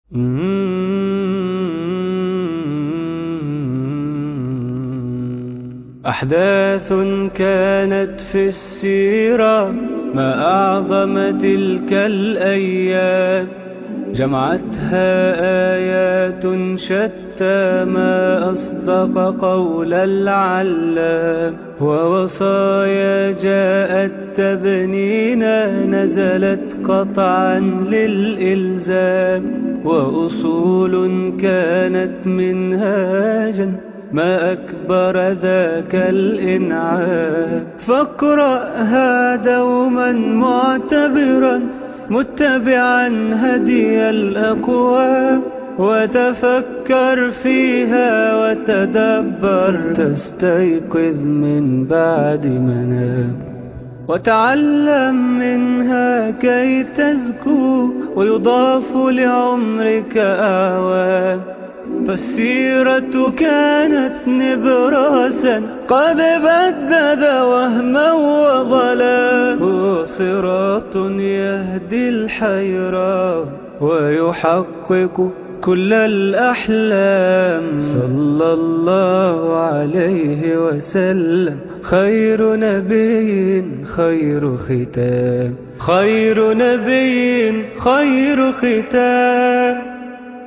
أحداث كانت في السيرة ما أعظم تلك الأيام جمعتها آيات شتى ما أصدق قول العلام ووصايا جاءت تبنينا نزلت قطعا للإلزام وأصول كانت منهاجا ما أكبر ذاك الإنعام فاقرأها دوما معتبرا متبعا هدي الأقوام وتفكر فيها وتدبر تستيقظ من بعد منام وتعلم منها كي تزكو ويضاف لعمرك أعوام فالسيرة كانت نبراسا قد بدد وهما وظلا هو صراط يهدي الحيران ويحقق كل الأحلام صلى الله عليه وسلم خير نبي خير ختام خير نبي خير ختام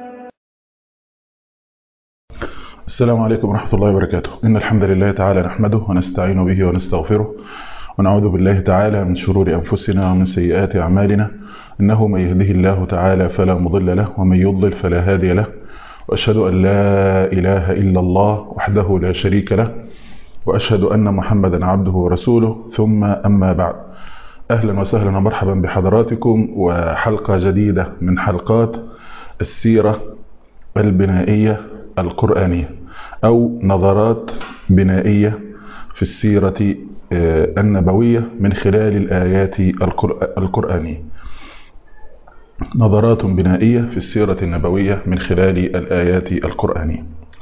السلام عليكم ورحمة الله وبركاته إن الحمد لله تعالى نحمده ونستعين به ونستغفره ونعوذ بالله تعالى من شرور أنفسنا ومن سيئات أعمالنا إنه من يهده الله تعالى فلا مضل له ومن يضلل فلا هادي له وأشهد أن لا إله إلا الله وحده لا شريك له وأشهد أن محمدا عبده ورسوله ثم أما بعد أهلا وسهلا ومرحبا بحضراتكم وحلقة جديدة من حلقات السيرة البنائية القرآنية أو نظرات بنائية في السيرة النبوية من خلال الآيات القرآنية نظرات بنائية في السيرة النبوية من خلال الآيات القرآنية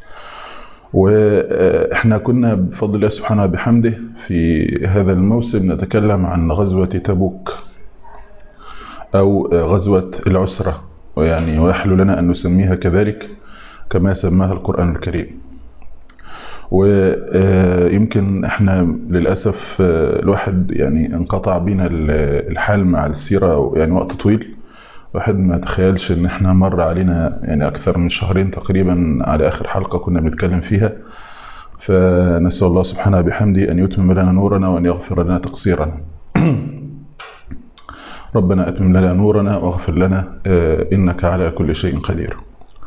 وإحنا كنا بفضل الله سبحانه وبحمده في هذا الموسم نتكلم عن غزوة تبوك أو غزوة العسرة ويعني ويحلو لنا أن نسميها كذلك كما سماها القرآن الكريم ويمكن احنا للأسف الواحد يعني انقطع بينا الحال مع السيرة يعني وقت طويل الواحد ما تخيلش ان احنا مر علينا يعني اكثر من شهرين تقريبا على اخر حلقة كنا بنتكلم فيها فنسأل الله سبحانه بحمده ان يتمم لنا نورنا وان يغفر لنا تقصيرنا ربنا اتمم لنا نورنا واغفر لنا انك على كل شيء قدير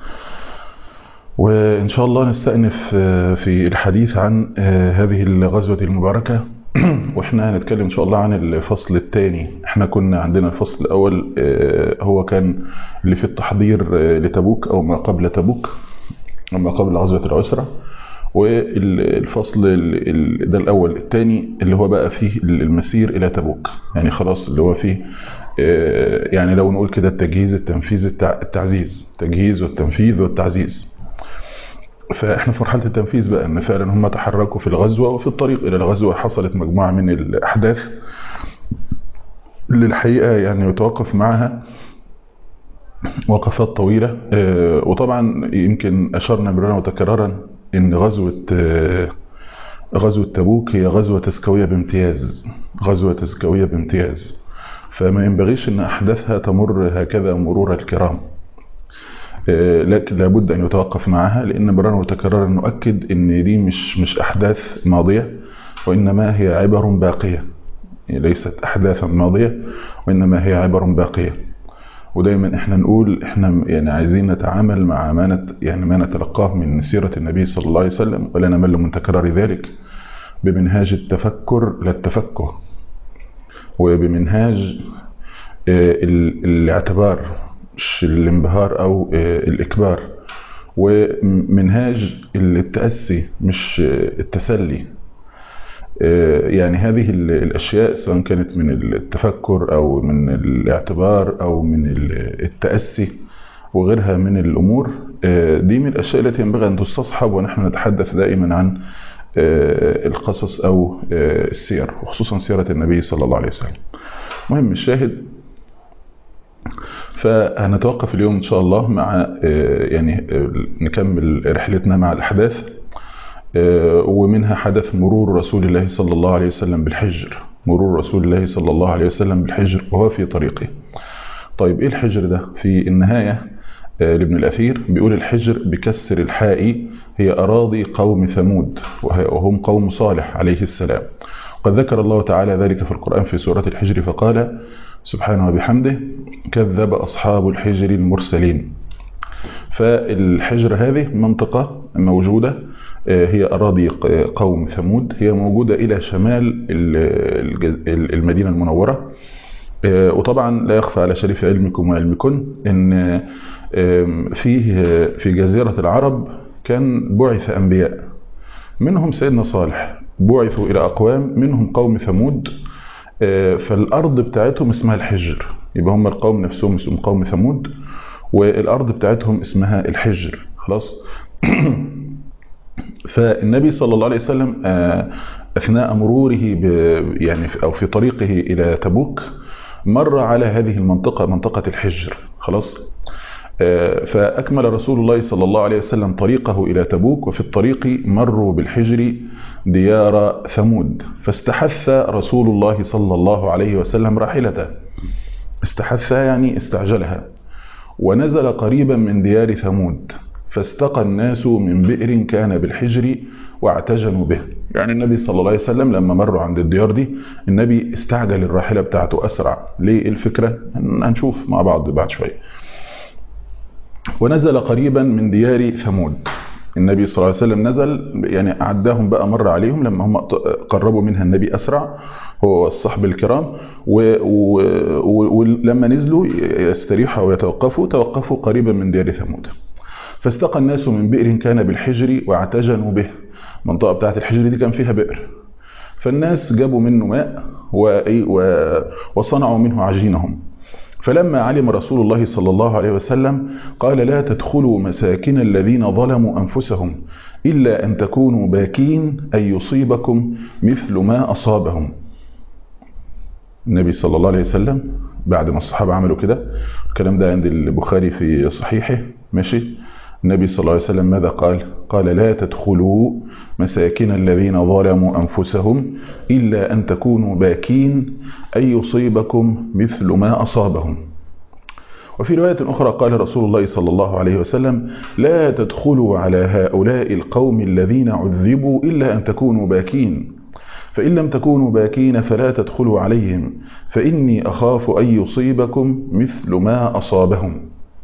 وإن شاء الله نستأنف في الحديث عن هذه الغزوة المباركة وإحنا هنتكلم إن شاء الله عن الفصل الثاني إحنا كنا عندنا الفصل الأول هو كان اللي في التحضير لتبوك أو ما قبل تبوك ما قبل غزوة العسرة والفصل ده الأول الثاني اللي هو بقى فيه المسير إلى تبوك يعني خلاص اللي هو فيه يعني لو نقول كده التجهيز التنفيذ التعزيز التجهيز والتنفيذ والتعزيز فاحنا في مرحله التنفيذ بقى ان فعلا هم تحركوا في الغزوه وفي الطريق الى الغزوه حصلت مجموعه من الاحداث اللي الحقيقه يعني يتوقف معها وقفات طويله وطبعا يمكن اشرنا مرارا وتكرارا ان غزوه غزوه تبوك هي غزوه تزكويه بامتياز غزوه تزكويه بامتياز فما ينبغيش ان احداثها تمر هكذا مرور الكرام لكن لابد أن يتوقف معها لأن مرارا وتكرارا نؤكد أن دي مش مش أحداث ماضية وإنما هي عبر باقية ليست أحداثا ماضية وإنما هي عبر باقية ودايما احنا نقول احنا يعني عايزين نتعامل مع ما نت يعني ما نتلقاه من سيرة النبي صلى الله عليه وسلم ولا نمل من تكرار ذلك بمنهاج التفكر لا التفكه وبمنهاج الاعتبار مش الانبهار او الاكبار ومنهاج التأسي مش التسلي يعني هذه الاشياء سواء كانت من التفكر او من الاعتبار او من التأسي وغيرها من الامور دي من الاشياء التي ينبغي ان تستصحب ونحن نتحدث دائما عن القصص او السير وخصوصا سيرة النبي صلى الله عليه وسلم مهم الشاهد فهنتوقف اليوم إن شاء الله مع يعني نكمل رحلتنا مع الأحداث ومنها حدث مرور رسول الله صلى الله عليه وسلم بالحجر مرور رسول الله صلى الله عليه وسلم بالحجر وهو في طريقه طيب إيه الحجر ده في النهاية لابن الأثير بيقول الحجر بكسر الحاء هي أراضي قوم ثمود وهم قوم صالح عليه السلام قد ذكر الله تعالى ذلك في القرآن في سورة الحجر فقال سبحانه وبحمده كذب أصحاب الحجر المرسلين فالحجر هذه منطقة موجودة هي أراضي قوم ثمود هي موجودة إلى شمال المدينة المنورة وطبعا لا يخفى على شريف علمكم وعلمكن ان فيه في جزيرة العرب كان بعث أنبياء منهم سيدنا صالح بعثوا إلى أقوام منهم قوم ثمود فالأرض بتاعتهم اسمها الحجر يبقى هم القوم نفسهم اسمهم قوم ثمود والأرض بتاعتهم اسمها الحجر خلاص فالنبي صلى الله عليه وسلم أثناء مروره يعني أو في طريقه إلى تبوك مر على هذه المنطقة منطقة الحجر خلاص فأكمل رسول الله صلى الله عليه وسلم طريقه إلى تبوك وفي الطريق مروا بالحجر ديار ثمود فاستحث رسول الله صلى الله عليه وسلم راحلته استحث يعني استعجلها ونزل قريبا من ديار ثمود فاستقى الناس من بئر كان بالحجر واعتجنوا به يعني النبي صلى الله عليه وسلم لما مروا عند الديار دي النبي استعجل الراحلة بتاعته أسرع ليه الفكرة هنشوف مع بعض بعد شوية ونزل قريبا من ديار ثمود النبي صلى الله عليه وسلم نزل يعني عداهم بقى مر عليهم لما هم قربوا منها النبي أسرع هو والصحب الكرام ولما نزلوا يستريحوا ويتوقفوا توقفوا قريبا من ديار ثمود فاستقى الناس من بئر كان بالحجر واعتجنوا به المنطقة بتاعت الحجر دي كان فيها بئر فالناس جابوا منه ماء وصنعوا منه عجينهم فلما علم رسول الله صلى الله عليه وسلم قال لا تدخلوا مساكن الذين ظلموا أنفسهم إلا أن تكونوا باكين أن يصيبكم مثل ما أصابهم النبي صلى الله عليه وسلم بعد ما الصحابة عملوا كده الكلام ده عند البخاري في صحيحه ماشي النبي صلى الله عليه وسلم ماذا قال قال لا تدخلوا مساكن الذين ظلموا أنفسهم إلا أن تكونوا باكين أن يصيبكم مثل ما أصابهم وفي رواية أخرى قال رسول الله صلى الله عليه وسلم لا تدخلوا على هؤلاء القوم الذين عذبوا إلا أن تكونوا باكين فإن لم تكونوا باكين فلا تدخلوا عليهم فإني أخاف أن يصيبكم مثل ما أصابهم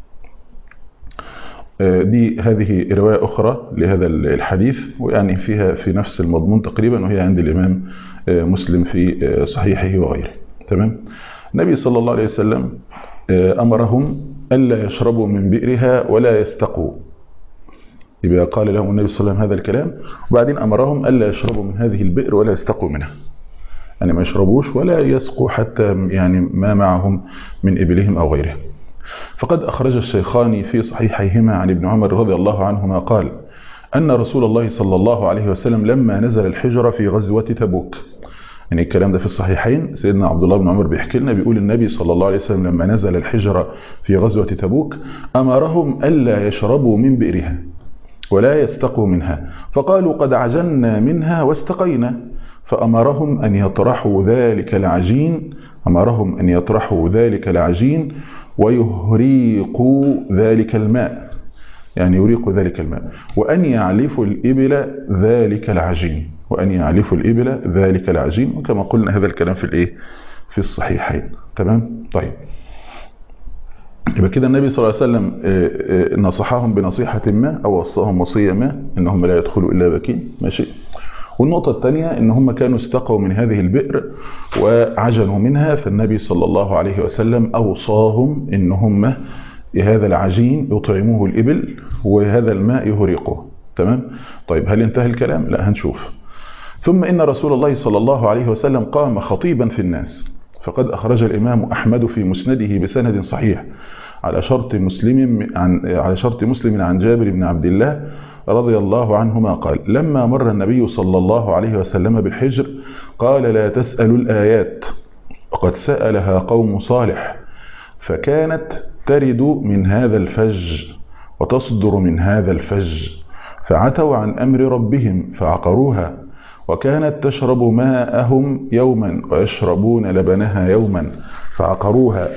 دي هذه رواية أخرى لهذا الحديث ويعني فيها في نفس المضمون تقريبا وهي عند الإمام مسلم في صحيحه وغيره تمام النبي صلى الله عليه وسلم أمرهم ألا يشربوا من بئرها ولا يستقوا يبقى قال لهم النبي صلى الله عليه وسلم هذا الكلام وبعدين أمرهم ألا يشربوا من هذه البئر ولا يستقوا منها يعني ما يشربوش ولا يسقوا حتى يعني ما معهم من إبلهم أو غيرهم فقد أخرج الشيخان في صحيحيهما عن ابن عمر رضي الله عنهما قال أن رسول الله صلى الله عليه وسلم لما نزل الحجرة في غزوة تبوك يعني الكلام ده في الصحيحين سيدنا عبد الله بن عمر بيحكي لنا بيقول النبي صلى الله عليه وسلم لما نزل الحجرة في غزوة تبوك أمرهم ألا يشربوا من بئرها ولا يستقوا منها فقالوا قد عجلنا منها واستقينا فأمرهم أن يطرحوا ذلك العجين أمرهم أن يطرحوا ذلك العجين ويهريقوا ذلك الماء يعني يريق ذلك الماء وأن يعلفوا الإبل ذلك العجين وأن يعلفوا الإبل ذلك العجين وكما قلنا هذا الكلام في الإيه في الصحيحين تمام طيب يبقى كده النبي صلى الله عليه وسلم نصحهم بنصيحة ما أو وصاهم وصية ما إنهم لا يدخلوا إلا باكين ماشي والنقطة الثانية إن هم كانوا استقوا من هذه البئر وعجنوا منها فالنبي صلى الله عليه وسلم أوصاهم إن هم هذا العجين يطعموه الإبل وهذا الماء يهرقه تمام طيب هل انتهى الكلام لا هنشوف ثم إن رسول الله صلى الله عليه وسلم قام خطيبا في الناس فقد أخرج الإمام أحمد في مسنده بسند صحيح على شرط مسلم عن على شرط مسلم عن جابر بن عبد الله رضي الله عنهما قال لما مر النبي صلى الله عليه وسلم بالحجر قال لا تسألوا الآيات وقد سألها قوم صالح فكانت ترد من هذا الفج وتصدر من هذا الفج فعتوا عن أمر ربهم فعقروها وكانت تشرب ماءهم يوما ويشربون لبنها يوما فعقروها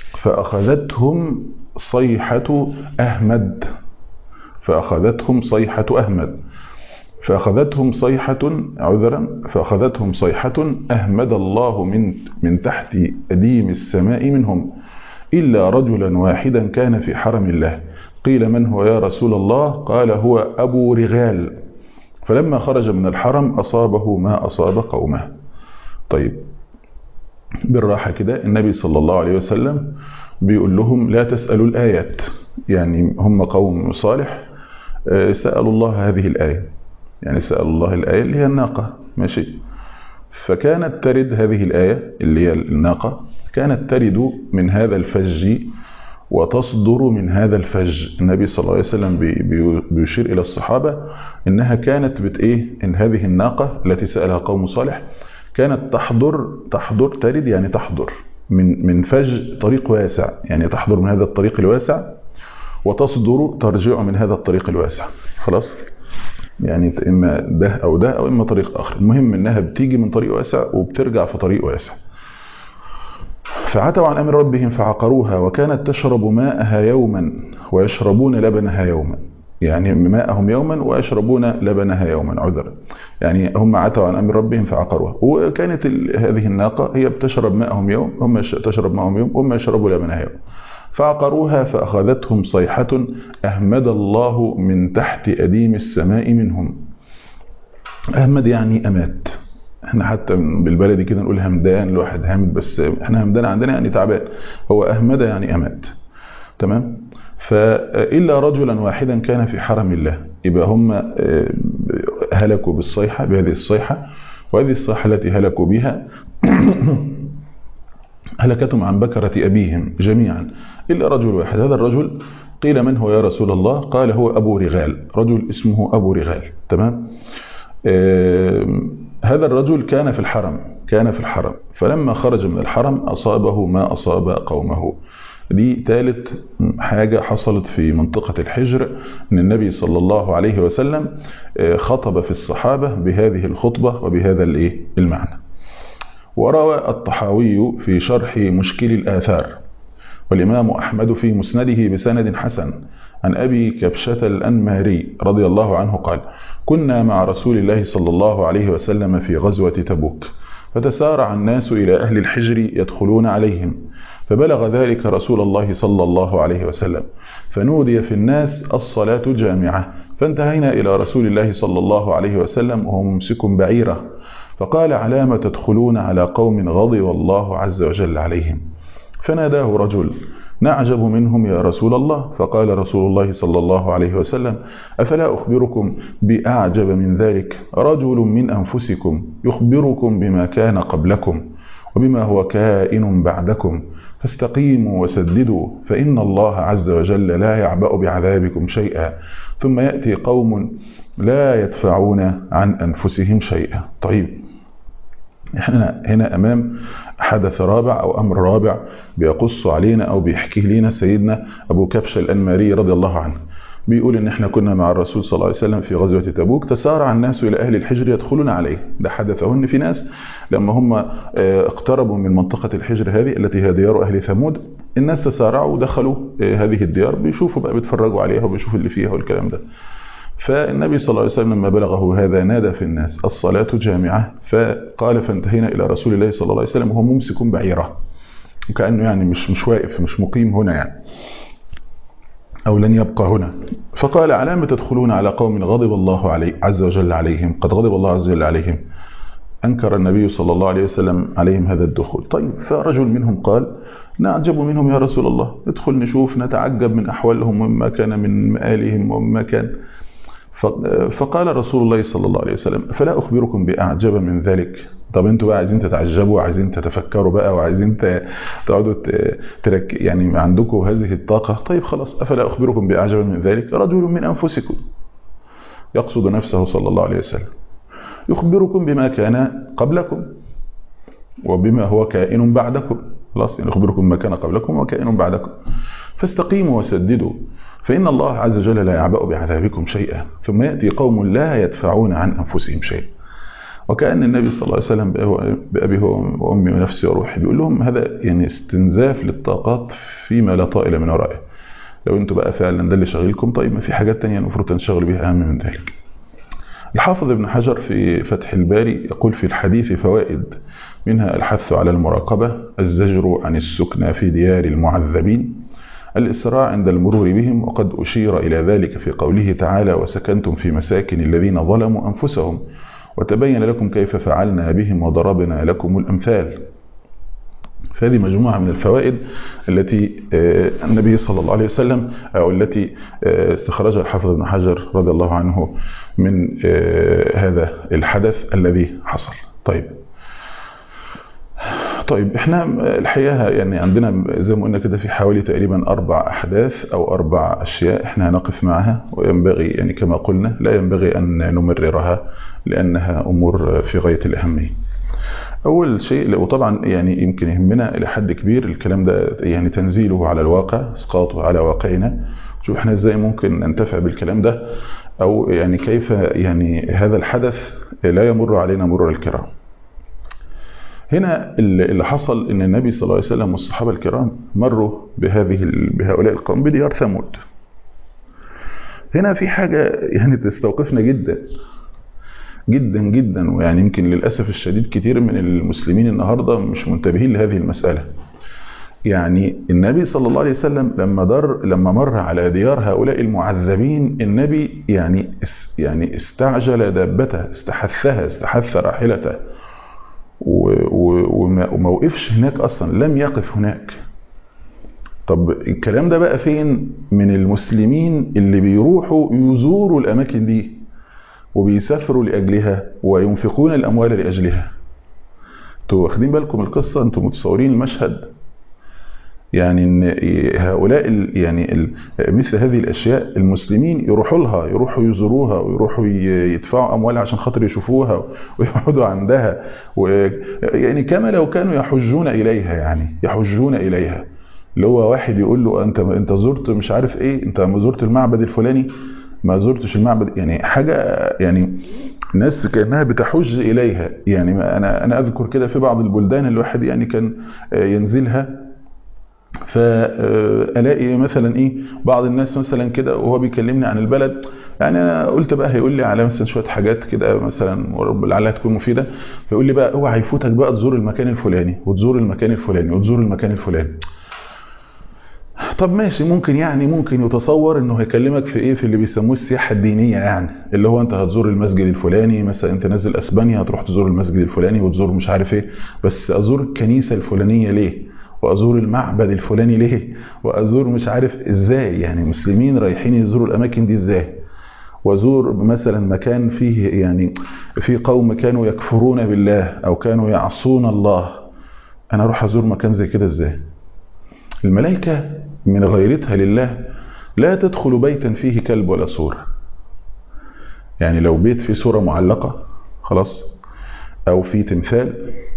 فأخذتهم صيحة أحمد فأخذتهم صيحة أحمد فأخذتهم صيحة عذرا فأخذتهم صيحة أهمد الله من من تحت أديم السماء منهم إلا رجلا واحدا كان في حرم الله قيل من هو يا رسول الله قال هو أبو رغال فلما خرج من الحرم أصابه ما أصاب قومه طيب بالراحة كده النبي صلى الله عليه وسلم بيقول لهم لا تسألوا الآيات يعني هم قوم صالح سألوا الله هذه الآية يعني سأل الله الآية اللي هي الناقة ماشي فكانت ترد هذه الآية اللي هي الناقة كانت ترد من هذا الفج وتصدر من هذا الفج النبي صلى الله عليه وسلم بيشير إلى الصحابة إنها كانت بت إيه إن هذه الناقة التي سألها قوم صالح كانت تحضر تحضر ترد يعني تحضر من من فج طريق واسع يعني تحضر من هذا الطريق الواسع وتصدر ترجع من هذا الطريق الواسع خلاص يعني إما ده أو ده أو إما طريق آخر المهم إنها بتيجي من طريق واسع وبترجع في طريق واسع فعتوا عن أمر ربهم فعقروها وكانت تشرب ماءها يوما ويشربون لبنها يوما يعني ماءهم يوما ويشربون لبنها يوما عذرا يعني هم عتوا عن أمر ربهم فعقروها وكانت هذه الناقة هي بتشرب ماءهم يوم هم تشرب ماءهم يوم هم يشربوا لبنها يوم فعقروها فأخذتهم صيحة أهمد الله من تحت أديم السماء منهم أهمد يعني أمات احنا حتى بالبلدي كده نقول همدان الواحد هامد بس احنا همدان عندنا يعني تعبان هو أهمد يعني أمات تمام فإلا رجلا واحدا كان في حرم الله يبقى هم هلكوا بالصيحة بهذه الصيحة وهذه الصيحة التي هلكوا بها هلكتهم عن بكرة أبيهم جميعا إلا رجل واحد هذا الرجل قيل من هو يا رسول الله قال هو أبو رغال رجل اسمه أبو رغال تمام هذا الرجل كان في الحرم كان في الحرم فلما خرج من الحرم أصابه ما أصاب قومه دي ثالث حاجة حصلت في منطقة الحجر أن النبي صلى الله عليه وسلم خطب في الصحابة بهذه الخطبة وبهذا المعنى وروى الطحاوي في شرح مشكل الآثار والإمام أحمد في مسنده بسند حسن عن أبي كبشة الأنماري رضي الله عنه قال كنا مع رسول الله صلى الله عليه وسلم في غزوة تبوك فتسارع الناس إلى أهل الحجر يدخلون عليهم فبلغ ذلك رسول الله صلى الله عليه وسلم فنودي في الناس الصلاة جامعة فانتهينا إلى رسول الله صلى الله عليه وسلم وهو ممسك بعيره فقال علام تدخلون على قوم غضب الله عز وجل عليهم فناداه رجل نعجب منهم يا رسول الله فقال رسول الله صلى الله عليه وسلم أفلا أخبركم بأعجب من ذلك رجل من أنفسكم يخبركم بما كان قبلكم وبما هو كائن بعدكم فاستقيموا وسددوا فإن الله عز وجل لا يعبأ بعذابكم شيئا ثم يأتي قوم لا يدفعون عن أنفسهم شيئا طيب احنا هنا أمام حدث رابع أو أمر رابع بيقص علينا أو بيحكيه لنا سيدنا أبو كبش الأنماري رضي الله عنه بيقول ان احنا كنا مع الرسول صلى الله عليه وسلم في غزوة تبوك تسارع الناس الى اهل الحجر يدخلون عليه ده حدثه ان في ناس لما هم اقتربوا من منطقة الحجر هذه التي هي ديار اهل ثمود الناس تسارعوا ودخلوا هذه الديار بيشوفوا بقى بيتفرجوا عليها وبيشوفوا اللي فيها والكلام ده فالنبي صلى الله عليه وسلم لما بلغه هذا نادى في الناس الصلاة جامعة فقال فانتهينا إلى رسول الله صلى الله عليه وسلم وهو ممسك بعيره وكأنه يعني مش مش واقف مش مقيم هنا يعني أو لن يبقى هنا فقال علامة تدخلون على قوم غضب الله عليه عز وجل عليهم قد غضب الله عز وجل عليهم أنكر النبي صلى الله عليه وسلم عليهم هذا الدخول طيب فرجل منهم قال نعجب منهم يا رسول الله ادخل نشوف نتعجب من أحوالهم وما كان من مآلهم وما كان فقال رسول الله صلى الله عليه وسلم فلا أخبركم بأعجب من ذلك طب انتوا بقى عايزين تتعجبوا وعايزين تتفكروا بقى وعايزين تقعدوا ترك يعني عندكم هذه الطاقة طيب خلاص أفلا أخبركم بأعجب من ذلك رجل من أنفسكم يقصد نفسه صلى الله عليه وسلم يخبركم بما كان قبلكم وبما هو كائن بعدكم خلاص يعني اخبركم ما كان قبلكم وكائن بعدكم فاستقيموا وسددوا فإن الله عز وجل لا يعبأ بعذابكم شيئا ثم يأتي قوم لا يدفعون عن أنفسهم شيئا وكأن النبي صلى الله عليه وسلم بأبي وأمي ونفسي وروحي بيقول لهم هذا يعني استنزاف للطاقات فيما لا طائل من ورائه لو انتوا بقى فعلا ده اللي شاغلكم طيب ما في حاجات تانية المفروض تنشغل بها أهم من ذلك الحافظ ابن حجر في فتح الباري يقول في الحديث فوائد منها الحث على المراقبة الزجر عن السكنى في ديار المعذبين الإسراع عند المرور بهم وقد أشير إلى ذلك في قوله تعالى وسكنتم في مساكن الذين ظلموا أنفسهم وتبين لكم كيف فعلنا بهم وضربنا لكم الأمثال فهذه مجموعة من الفوائد التي النبي صلى الله عليه وسلم أو التي استخرجها الحافظ ابن حجر رضي الله عنه من هذا الحدث الذي حصل طيب طيب احنا الحقيقة يعني عندنا زي ما قلنا كده في حوالي تقريبا أربع أحداث أو أربع أشياء احنا هنقف معها وينبغي يعني كما قلنا لا ينبغي أن نمررها لأنها أمور في غاية الأهمية أول شيء وطبعا يعني يمكن يهمنا إلى حد كبير الكلام ده يعني تنزيله على الواقع اسقاطه على واقعنا شوف احنا ازاي ممكن ننتفع بالكلام ده أو يعني كيف يعني هذا الحدث لا يمر علينا مرور الكرام هنا اللي حصل ان النبي صلى الله عليه وسلم والصحابة الكرام مروا بهذه بهؤلاء القوم بديار ثمود هنا في حاجة يعني تستوقفنا جدا جدا جدا ويعني يمكن للأسف الشديد كتير من المسلمين النهاردة مش منتبهين لهذه المسألة يعني النبي صلى الله عليه وسلم لما در لما مر على ديار هؤلاء المعذبين النبي يعني يعني استعجل دابته استحثها استحث راحلته وما وقفش هناك اصلا لم يقف هناك طب الكلام ده بقى فين من المسلمين اللي بيروحوا يزوروا الاماكن دي وبيسافروا لاجلها وينفقون الاموال لاجلها انتوا واخدين بالكم القصه انتوا متصورين المشهد يعني ان هؤلاء يعني مثل هذه الاشياء المسلمين يروحوا لها يروحوا يزوروها ويروحوا يدفعوا اموال عشان خاطر يشوفوها ويقعدوا عندها يعني كما لو كانوا يحجون اليها يعني يحجون اليها اللي هو واحد يقول له انت انت زرت مش عارف ايه انت ما زرت المعبد الفلاني ما زرتش المعبد يعني حاجه يعني ناس كانها بتحج اليها يعني انا انا اذكر كده في بعض البلدان الواحد يعني كان ينزلها فالاقي مثلا ايه بعض الناس مثلا كده وهو بيكلمني عن البلد يعني انا قلت بقى هيقول لي على مثلا شويه حاجات كده مثلا ورب لعلها تكون مفيده فيقول لي بقى اوعى يفوتك بقى تزور المكان الفلاني وتزور المكان الفلاني وتزور المكان الفلاني طب ماشي ممكن يعني ممكن يتصور انه هيكلمك في ايه في اللي بيسموه السياحه الدينيه يعني اللي هو انت هتزور المسجد الفلاني مثلا انت نازل اسبانيا هتروح تزور المسجد الفلاني وتزور مش عارف ايه بس ازور الكنيسه الفلانيه ليه وازور المعبد الفلاني ليه وازور مش عارف ازاي يعني مسلمين رايحين يزوروا الاماكن دي ازاي وازور مثلا مكان فيه يعني في قوم كانوا يكفرون بالله او كانوا يعصون الله انا اروح ازور مكان زي كده ازاي الملائكه من غيرتها لله لا تدخل بيتا فيه كلب ولا صورة يعني لو بيت فيه صورة معلقة خلاص او في تمثال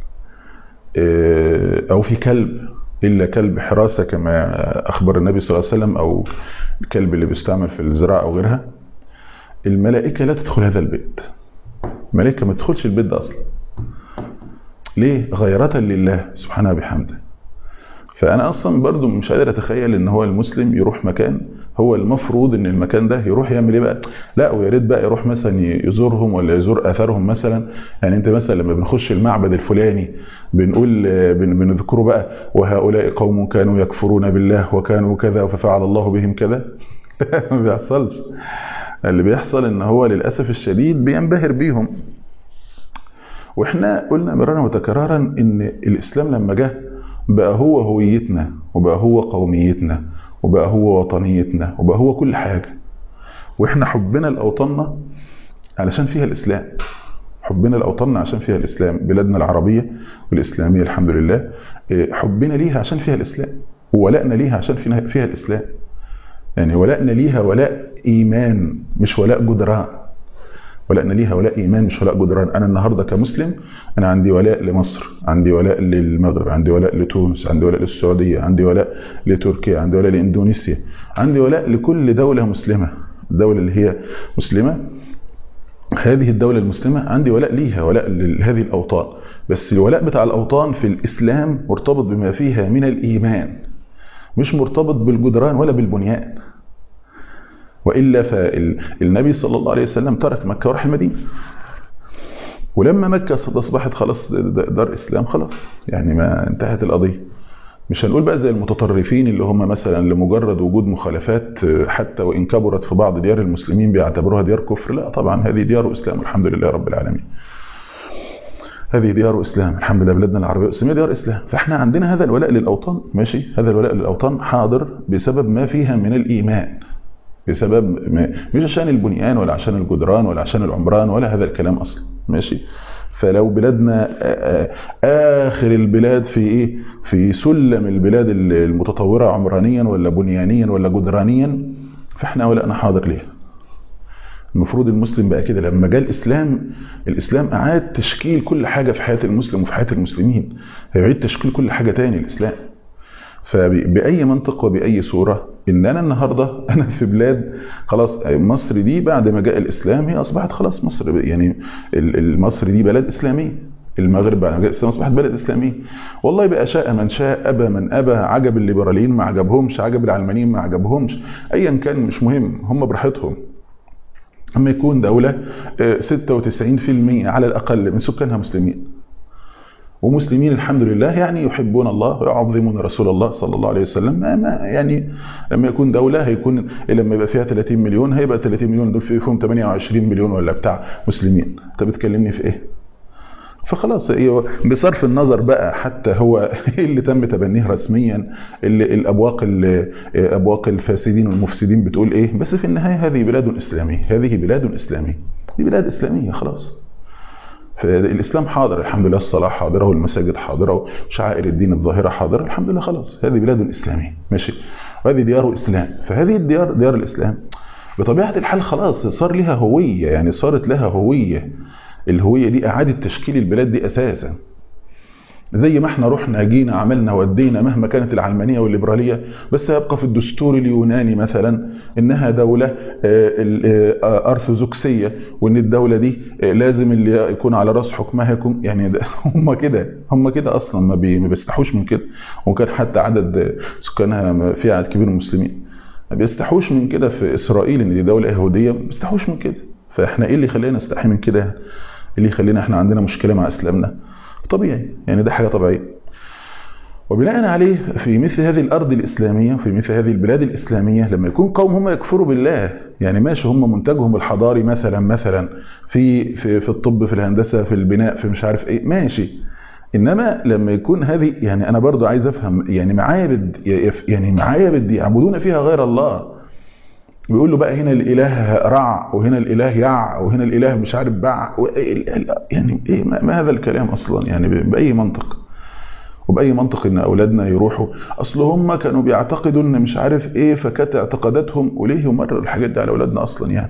او في كلب الا كلب حراسة كما اخبر النبي صلى الله عليه وسلم او الكلب اللي بيستعمل في الزراعة او غيرها الملائكة لا تدخل هذا البيت الملائكة ما تدخلش البيت ده اصلا ليه غيرة لله سبحانه بحمده فانا اصلا برضو مش قادر اتخيل ان هو المسلم يروح مكان هو المفروض ان المكان ده يروح يعمل ايه بقى لا ويا ريت بقى يروح مثلا يزورهم ولا يزور اثارهم مثلا يعني انت مثلا لما بنخش المعبد الفلاني بنقول بنذكره بقى وهؤلاء قوم كانوا يكفرون بالله وكانوا كذا ففعل الله بهم كذا ما بيحصلش اللي بيحصل ان هو للاسف الشديد بينبهر بيهم واحنا قلنا مرارا وتكرارا ان الاسلام لما جه بقى هو هويتنا وبقى هو قوميتنا وبقى هو وطنيتنا وبقى هو كل حاجة واحنا حبنا لأوطاننا علشان فيها الإسلام حبنا لأوطاننا عشان فيها الإسلام بلادنا العربية والإسلامية الحمد لله حبنا ليها عشان فيها الإسلام وولائنا ليها عشان فيها الإسلام يعني ولائنا ليها ولاء إيمان مش ولاء جدراء ولائنا ليها ولاء ايمان مش ولاء جدران انا النهارده كمسلم انا عندي ولاء لمصر عندي ولاء للمغرب عندي ولاء لتونس عندي ولاء للسعوديه عندي ولاء لتركيا عندي ولاء لاندونيسيا عندي ولاء لكل دوله مسلمه الدوله اللي هي مسلمه هذه الدولة المسلمة عندي ولاء ليها ولاء لهذه الأوطان بس الولاء بتاع الأوطان في الإسلام مرتبط بما فيها من الإيمان مش مرتبط بالجدران ولا بالبنيان وإلا فالنبي صلى الله عليه وسلم ترك مكة وراح المدينة ولما مكة أصبحت خلاص دار إسلام خلاص يعني ما انتهت القضية مش هنقول بقى زي المتطرفين اللي هم مثلا لمجرد وجود مخالفات حتى وإن كبرت في بعض ديار المسلمين بيعتبروها ديار كفر لا طبعا هذه ديار إسلام الحمد لله رب العالمين هذه ديار إسلام الحمد لله بلادنا العربية الإسلامية ديار إسلام فإحنا عندنا هذا الولاء للأوطان ماشي هذا الولاء للأوطان حاضر بسبب ما فيها من الإيمان بسبب مش عشان البنيان ولا عشان الجدران ولا عشان العمران ولا هذا الكلام أصلا ماشي فلو بلادنا آخر البلاد في إيه في سلم البلاد المتطورة عمرانيا ولا بنيانيا ولا جدرانيا فإحنا ولاءنا حاضر ليها المفروض المسلم بقى كده لما جاء الإسلام الإسلام أعاد تشكيل كل حاجة في حياة المسلم وفي حياة المسلمين هيعيد تشكيل كل حاجة تاني الإسلام فبأي منطق وبأي صورة إن أنا النهاردة أنا في بلاد خلاص مصر دي بعد ما جاء الإسلام هي أصبحت خلاص مصر يعني مصر دي بلد إسلامية المغرب بعد ما جاء الإسلام أصبحت بلد إسلامية والله بقى شاء من شاء أبى من أبى عجب الليبراليين ما عجبهمش عجب العلمانيين ما عجبهمش أيا كان مش مهم هم براحتهم أما يكون دولة 96% على الأقل من سكانها مسلمين ومسلمين الحمد لله يعني يحبون الله ويعظمون رسول الله صلى الله عليه وسلم ما يعني لما يكون دولة هيكون لما يبقى فيها 30 مليون هيبقى 30 مليون دول فيهم 28 مليون ولا بتاع مسلمين انت بتكلمني في ايه فخلاص بصرف النظر بقى حتى هو ايه اللي تم تبنيه رسميا اللي الابواق اللي ابواق الفاسدين والمفسدين بتقول ايه بس في النهايه هذه بلاد اسلاميه هذه بلاد اسلاميه دي بلاد اسلاميه خلاص فالاسلام حاضر الحمد لله الصلاه حاضره والمساجد حاضره وشعائر الدين الظاهره حاضره الحمد لله خلاص هذه بلاد اسلاميه ماشي وهذه ديار اسلام فهذه الديار ديار الاسلام بطبيعه الحال خلاص صار لها هويه يعني صارت لها هويه الهويه دي اعاده تشكيل البلاد دي اساسا زي ما احنا رحنا جينا عملنا ودينا مهما كانت العلمانيه والليبراليه بس يبقى في الدستور اليوناني مثلا انها دوله ارثوذكسيه وان الدوله دي لازم اللي يكون على راس حكمها يكون يعني هم كده هم كده اصلا ما بيستحوش من كده وكان حتى عدد سكانها في عدد كبير من المسلمين ما بيستحوش من كده في اسرائيل ان دي دوله يهوديه ما بيستحوش من كده فاحنا ايه اللي يخلينا نستحي من كده اللي يخلينا احنا عندنا مشكله مع اسلامنا طبيعي يعني ده حاجه طبيعيه وبناء عليه في مثل هذه الارض الاسلاميه في مثل هذه البلاد الاسلاميه لما يكون قوم هم يكفروا بالله يعني ماشي هم منتجهم الحضاري مثلا مثلا في في في الطب في الهندسه في البناء في مش عارف ايه ماشي انما لما يكون هذه يعني انا برضو عايز افهم يعني معابد يعني معابد يعبدون فيها غير الله بيقول له بقى هنا الاله رع وهنا الاله يع وهنا الاله مش عارف بع يعني ايه ما هذا الكلام اصلا يعني باي منطق وباي منطق ان اولادنا يروحوا اصل هم كانوا بيعتقدوا ان مش عارف ايه فكانت اعتقاداتهم وليه يمرر الحاجات دي على اولادنا اصلا يعني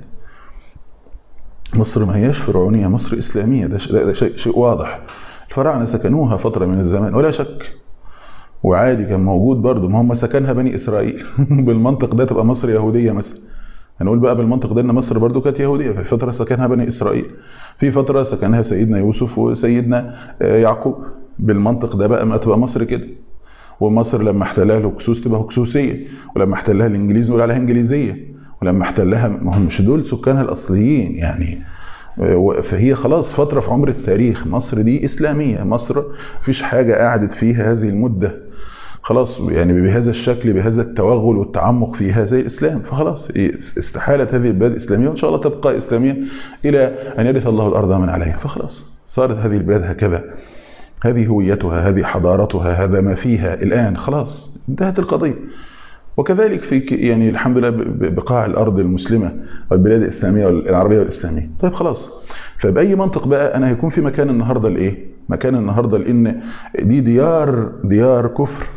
مصر ما هياش فرعونيه مصر اسلاميه ده, ده شيء, شيء واضح الفراعنه سكنوها فتره من الزمان ولا شك وعادي كان موجود برضه ما هم سكنها بني اسرائيل بالمنطق ده تبقى مصر يهوديه مثلا هنقول بقى بالمنطق ده ان مصر برضه كانت يهوديه في فتره سكنها بني اسرائيل في فتره سكنها سيدنا يوسف وسيدنا يعقوب بالمنطق ده بقى ما تبقى مصر كده ومصر لما احتلها الهكسوس تبقى هكسوسيه ولما احتلها الانجليز نقول عليها انجليزيه ولما احتلها ما هم مش دول سكانها الاصليين يعني فهي خلاص فتره في عمر التاريخ مصر دي اسلاميه مصر مفيش حاجه قعدت فيها هذه المده خلاص يعني بهذا الشكل بهذا التوغل والتعمق في هذا الاسلام فخلاص استحالت هذه البلاد اسلاميه وان شاء الله تبقى اسلاميه الى ان يرث الله الارض من عليها فخلاص صارت هذه البلاد هكذا هذه هويتها هذه حضارتها هذا ما فيها الان خلاص انتهت القضيه وكذلك في يعني الحمد لله بقاع الارض المسلمه والبلاد الاسلاميه العربيه والاسلاميه طيب خلاص فباي منطق بقى انا هيكون في مكان النهارده لايه مكان النهارده لان دي ديار ديار كفر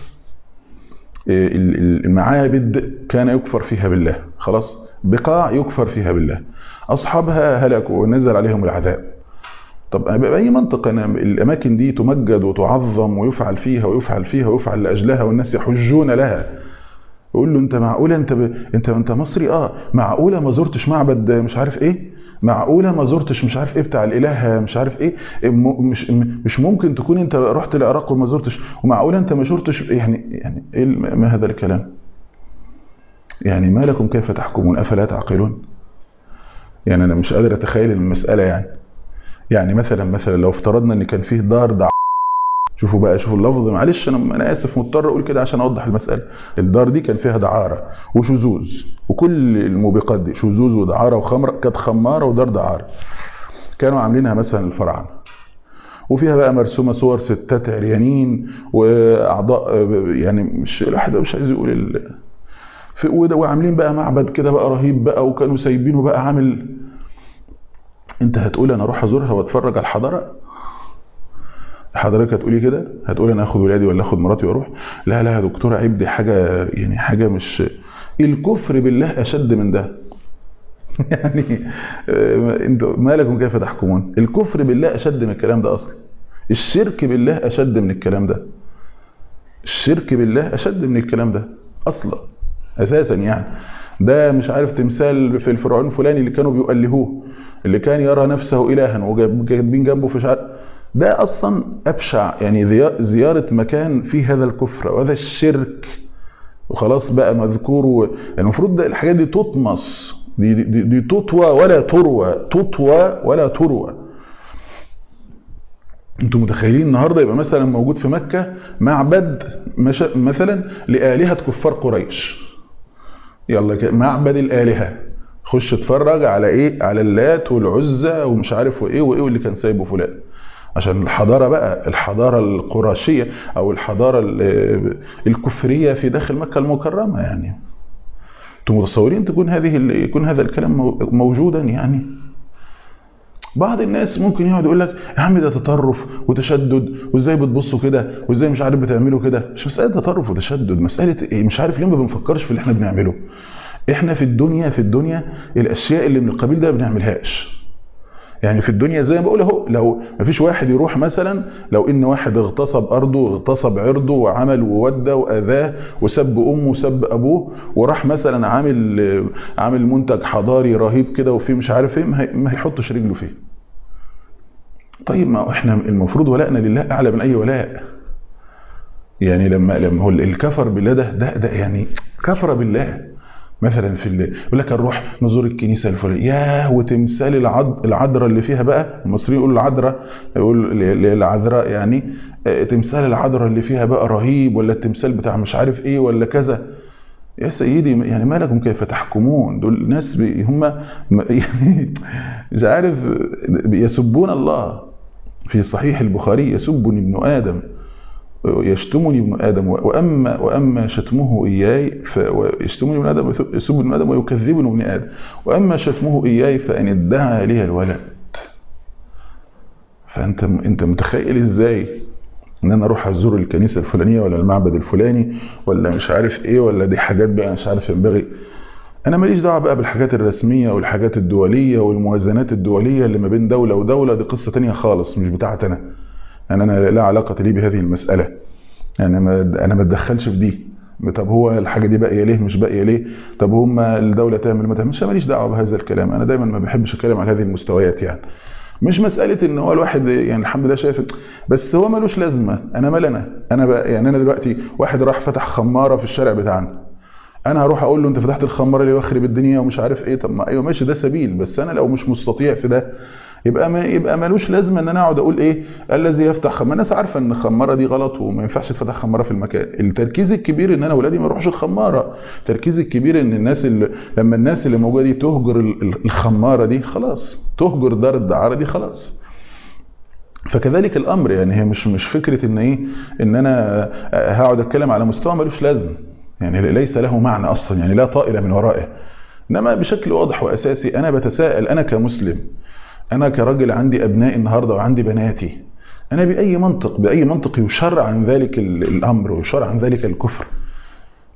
المعابد كان يكفر فيها بالله خلاص بقاع يكفر فيها بالله اصحابها هلكوا ونزل عليهم العذاب طب باي منطق انا الاماكن دي تمجد وتعظم ويفعل فيها ويفعل فيها ويفعل لاجلها والناس يحجون لها يقول له انت معقوله انت ب... انت انت مصري اه معقوله ما زرتش معبد مش عارف ايه معقوله ما زرتش مش عارف ايه بتاع الاله مش عارف ايه م... مش مش ممكن تكون انت رحت العراق وما زرتش ومعقوله انت ما زرتش يعني يعني ايه ما هذا الكلام يعني ما لكم كيف تحكمون افلا تعقلون يعني انا مش قادر اتخيل المساله يعني يعني مثلا مثلا لو افترضنا ان كان فيه دار دع شوفوا بقى شوفوا اللفظ معلش انا انا اسف مضطر اقول كده عشان اوضح المساله الدار دي كان فيها دعاره وشذوذ وكل الموبقات دي شذوذ ودعاره وخمره كانت خماره ودار دعاره كانوا عاملينها مثلا الفراعنه وفيها بقى مرسومه صور ستات عريانين واعضاء يعني مش الواحد مش عايز يقول ال... في وعاملين بقى معبد كده بقى رهيب بقى وكانوا سايبينه بقى عامل انت هتقول انا اروح ازورها واتفرج على الحضاره حضرتك هتقولي كده هتقول انا اخد ولادي ولا اخد مراتي واروح لا لا يا دكتوره عيب دي حاجه يعني حاجه مش الكفر بالله اشد من ده يعني انتوا ما لكم كيف تحكمون الكفر بالله اشد من الكلام ده اصلا الشرك بالله اشد من الكلام ده الشرك بالله اشد من الكلام ده اصلا اساسا يعني ده مش عارف تمثال في الفرعون الفلاني اللي كانوا بيؤلهوه اللي كان يرى نفسه الها وجايبين جنبه في شعر ده اصلا ابشع يعني زياره مكان فيه هذا الكفر وهذا الشرك وخلاص بقى مذكور المفروض ده الحاجات دي تطمس دي, دي, دي تطوى ولا تروى تطوى ولا تروى انتوا متخيلين النهارده يبقى مثلا موجود في مكه معبد مثلا لالهه كفار قريش يلا كده معبد الالهه خش اتفرج على ايه على اللات والعزى ومش عارف وايه وايه واللي كان سايبه فلان عشان الحضارة بقى الحضارة القرشية أو الحضارة الكفرية في داخل مكة المكرمة يعني انتم متصورين تكون هذه يكون هذا الكلام موجودا يعني بعض الناس ممكن يقعد يقول لك يا عم ده تطرف وتشدد وازاي بتبصوا كده وازاي مش عارف بتعملوا كده مش مساله تطرف وتشدد مساله إيه مش عارف ليه ما بنفكرش في اللي احنا بنعمله احنا في الدنيا في الدنيا الاشياء اللي من القبيل ده ما بنعملهاش يعني في الدنيا زي ما بقول اهو لو ما فيش واحد يروح مثلا لو ان واحد اغتصب ارضه اغتصب عرضه وعمل وودى واذاه وسب امه وسب ابوه وراح مثلا عامل عامل منتج حضاري رهيب كده وفيه مش عارف ايه ما هيحطش رجله فيه طيب ما احنا المفروض ولائنا لله اعلى من اي ولاء يعني لما لما هو الكفر بالله ده ده, ده يعني كفر بالله مثلا في الليل يقول لك نروح نزور الكنيسه الفلانيه ياه وتمثال العد... العذراء اللي فيها بقى المصريين يقولوا العذراء يقول العذراء يعني تمثال العذراء اللي فيها بقى رهيب ولا التمثال بتاع مش عارف ايه ولا كذا يا سيدي يعني ما لكم كيف تحكمون دول ناس بي هم يعني مش عارف يسبون الله في صحيح البخاري يسبني ابن ادم يشتمني ابن ادم واما واما شتمه اياي فيشتمني ابن ادم يسب ابن ادم ويكذبني ابن ادم واما شتمه اياي فان ادعى لي الولد فانت انت متخيل ازاي ان انا اروح ازور الكنيسه الفلانيه ولا المعبد الفلاني ولا مش عارف ايه ولا دي حاجات بقى مش عارف ينبغي انا ماليش دعوه بقى بالحاجات الرسميه والحاجات الدوليه والموازنات الدوليه اللي ما بين دوله ودوله دي قصه تانية خالص مش بتاعتي انا يعني انا لا علاقه لي بهذه المساله يعني ما انا ما اتدخلش في دي طب هو الحاجه دي باقيه ليه مش باقيه ليه طب هم الدوله تعمل ما تعملش ماليش دعوه بهذا الكلام انا دايما ما بحبش اتكلم على هذه المستويات يعني مش مساله ان هو الواحد يعني الحمد لله شايف بس هو ملوش لازمه انا مال انا انا بقى يعني انا دلوقتي واحد راح فتح خماره في الشارع بتاعنا انا هروح اقول له انت فتحت الخماره ليه واخرب الدنيا ومش عارف ايه طب ما ايوه ماشي ده سبيل بس انا لو مش مستطيع في ده يبقى ما يبقى ملوش لازمه ان انا اقعد اقول ايه الذي يفتح خماره الناس عارفه ان الخماره دي غلط وما ينفعش تفتح خماره في المكان التركيز الكبير ان انا اولادي ما يروحوش الخماره التركيز الكبير ان الناس اللي لما الناس اللي موجوده دي تهجر الخماره دي خلاص تهجر دار الدعاره دي خلاص فكذلك الامر يعني هي مش مش فكره ان ايه ان انا هقعد اتكلم على مستوى ملوش لازم يعني ليس له معنى اصلا يعني لا طائل من ورائه انما بشكل واضح واساسي انا بتساءل انا كمسلم انا كراجل عندي ابناء النهارده وعندي بناتي انا باي منطق باي منطق يشرع عن ذلك الامر ويشرع عن ذلك الكفر